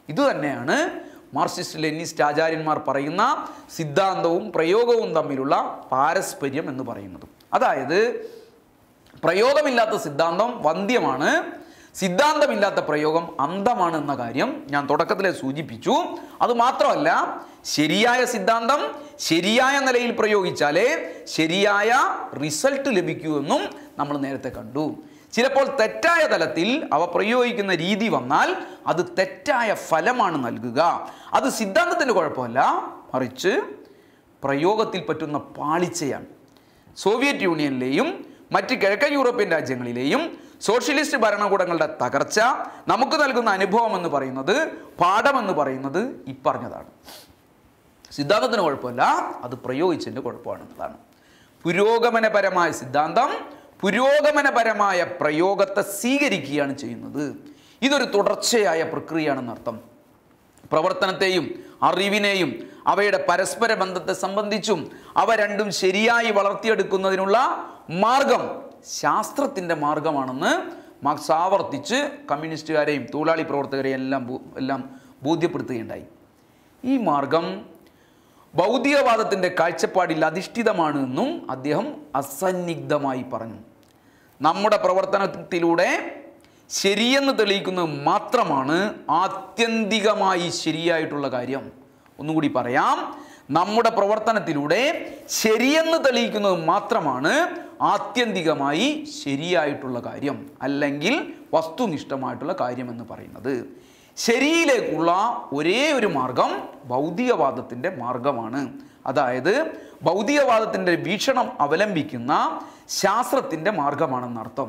ഇത് തന്നെയാണ് മാർക്സിസ്റ്റ് ലെനിസ്റ്റ് ആചാര്യന്മാർ പറയുന്ന സിദ്ധാന്തവും പ്രയോഗവും തമ്മിലുള്ള പാരസ്പര്യം എന്ന് പറയുന്നത് അതായത് പ്രയോഗമില്ലാത്ത സിദ്ധാന്തം വന്ധ്യമാണ് സിദ്ധാന്തമില്ലാത്ത പ്രയോഗം അന്ധമാണ് എന്ന കാര്യം ഞാൻ തുടക്കത്തിലെ സൂചിപ്പിച്ചു അത് മാത്രമല്ല ശരിയായ സിദ്ധാന്തം ശരിയായ നിലയിൽ പ്രയോഗിച്ചാലേ ശരിയായ റിസൾട്ട് ലഭിക്കൂ എന്നും നമ്മൾ നേരത്തെ കണ്ടു ചിലപ്പോൾ തെറ്റായ തലത്തിൽ അവ പ്രയോഗിക്കുന്ന രീതി വന്നാൽ അത് തെറ്റായ ഫലമാണ് നൽകുക അത് സിദ്ധാന്തത്തിൻ്റെ കുഴപ്പമല്ല മറിച്ച് പ്രയോഗത്തിൽ പറ്റുന്ന പാളിച്ചയാണ് സോവിയറ്റ് യൂണിയനിലെയും മറ്റ് കിഴക്കൻ യൂറോപ്യൻ രാജ്യങ്ങളിലെയും സോഷ്യലിസ്റ്റ് ഭരണകൂടങ്ങളുടെ തകർച്ച നമുക്ക് നൽകുന്ന അനുഭവം എന്ന് പറയുന്നത് പാഠമെന്ന് പറയുന്നത് ഇപ്പറഞ്ഞതാണ് സിദ്ധാന്തത്തിന് കുഴപ്പമില്ല അത് പ്രയോഗിച്ചതിൻ്റെ കുഴപ്പമാണെന്നതാണ് പുരോഗമനപരമായ സിദ്ധാന്തം പുരോഗമനപരമായ പ്രയോഗത്തെ സ്വീകരിക്കുകയാണ് ചെയ്യുന്നത് ഇതൊരു തുടർച്ചയായ പ്രക്രിയയാണെന്നർത്ഥം പ്രവർത്തനത്തെയും അറിവിനെയും അവയുടെ പരസ്പര ബന്ധത്തെ സംബന്ധിച്ചും അവ രണ്ടും ശരിയായി വളർത്തിയെടുക്കുന്നതിനുള്ള മാർഗം ശാസ്ത്രത്തിൻ്റെ മാർഗമാണെന്ന് മാർക്സ് ആവർത്തിച്ച് കമ്മ്യൂണിസ്റ്റുകാരെയും തൊഴിലാളി പ്രവർത്തകരെയും എല്ലാം ബോ- എല്ലാം ബോധ്യപ്പെടുത്തുകയുണ്ടായി ഈ മാർഗം ഭൗതികവാദത്തിൻ്റെ കാഴ്ചപ്പാടിൽ അധിഷ്ഠിതമാണ് എന്നും അദ്ദേഹം അസന്നിഗ്ധമായി പറഞ്ഞു നമ്മുടെ പ്രവർത്തനത്തിലൂടെ ശരിയെന്ന് തെളിയിക്കുന്നത് മാത്രമാണ് ആത്യന്തികമായി ശരിയായിട്ടുള്ള കാര്യം ഒന്നുകൂടി പറയാം നമ്മുടെ പ്രവർത്തനത്തിലൂടെ ശരിയെന്ന് തെളിയിക്കുന്നത് മാത്രമാണ് ആത്യന്തികമായി ശരിയായിട്ടുള്ള കാര്യം അല്ലെങ്കിൽ വസ്തുനിഷ്ഠമായിട്ടുള്ള കാര്യം എന്ന് പറയുന്നത് ശരിയിലേക്കുള്ള ഒരേ ഒരു മാർഗം ഭൗതികവാദത്തിൻ്റെ മാർഗമാണ് അതായത് ഭൗതികവാദത്തിൻ്റെ വീക്ഷണം അവലംബിക്കുന്ന ശാസ്ത്രത്തിൻ്റെ മാർഗമാണെന്നർത്ഥം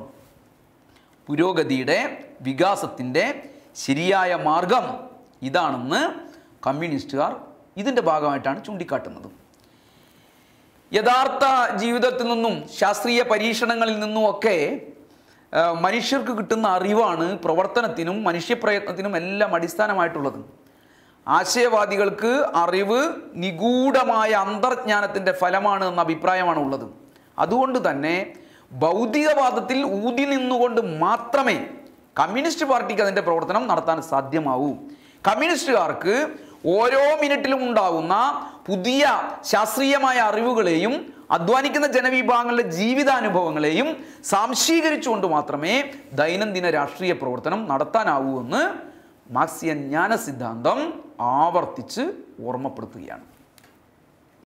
പുരോഗതിയുടെ വികാസത്തിൻ്റെ ശരിയായ മാർഗം ഇതാണെന്ന് കമ്മ്യൂണിസ്റ്റുകാർ ഇതിൻ്റെ ഭാഗമായിട്ടാണ് ചൂണ്ടിക്കാട്ടുന്നത് യഥാർത്ഥ ജീവിതത്തിൽ നിന്നും ശാസ്ത്രീയ പരീക്ഷണങ്ങളിൽ നിന്നുമൊക്കെ ആ, മനുഷ്യർക്ക് കിട്ടുന്ന അറിവാണ് പ്രവർത്തനത്തിനും മനുഷ്യപ്രയത്നത്തിനും എല്ലാം അടിസ്ഥാനമായിട്ടുള്ളത് ആശയവാദികൾക്ക് അറിവ് നിഗൂഢമായ അന്തർജ്ഞാനത്തിൻ്റെ ഫലമാണ് എന്ന അഭിപ്രായമാണ് ഉള്ളത് അതുകൊണ്ട് തന്നെ ഭൗതികവാദത്തിൽ ഊതി നിന്നുകൊണ്ട് മാത്രമേ കമ്മ്യൂണിസ്റ്റ് പാർട്ടിക്ക് അതിൻ്റെ പ്രവർത്തനം നടത്താൻ സാധ്യമാവൂ കമ്മ്യൂണിസ്റ്റുകാർക്ക് ഓരോ മിനിറ്റിലും ഉണ്ടാകുന്ന പുതിയ ശാസ്ത്രീയമായ അറിവുകളെയും അധ്വാനിക്കുന്ന ജനവിഭാഗങ്ങളുടെ ജീവിതാനുഭവങ്ങളെയും സാംശീകരിച്ചുകൊണ്ട് മാത്രമേ ദൈനംദിന രാഷ്ട്രീയ പ്രവർത്തനം നടത്താനാവൂ എന്ന് മാർക്സിയൻ ജ്ഞാന സിദ്ധാന്തം ആവർത്തിച്ച് ഓർമ്മപ്പെടുത്തുകയാണ്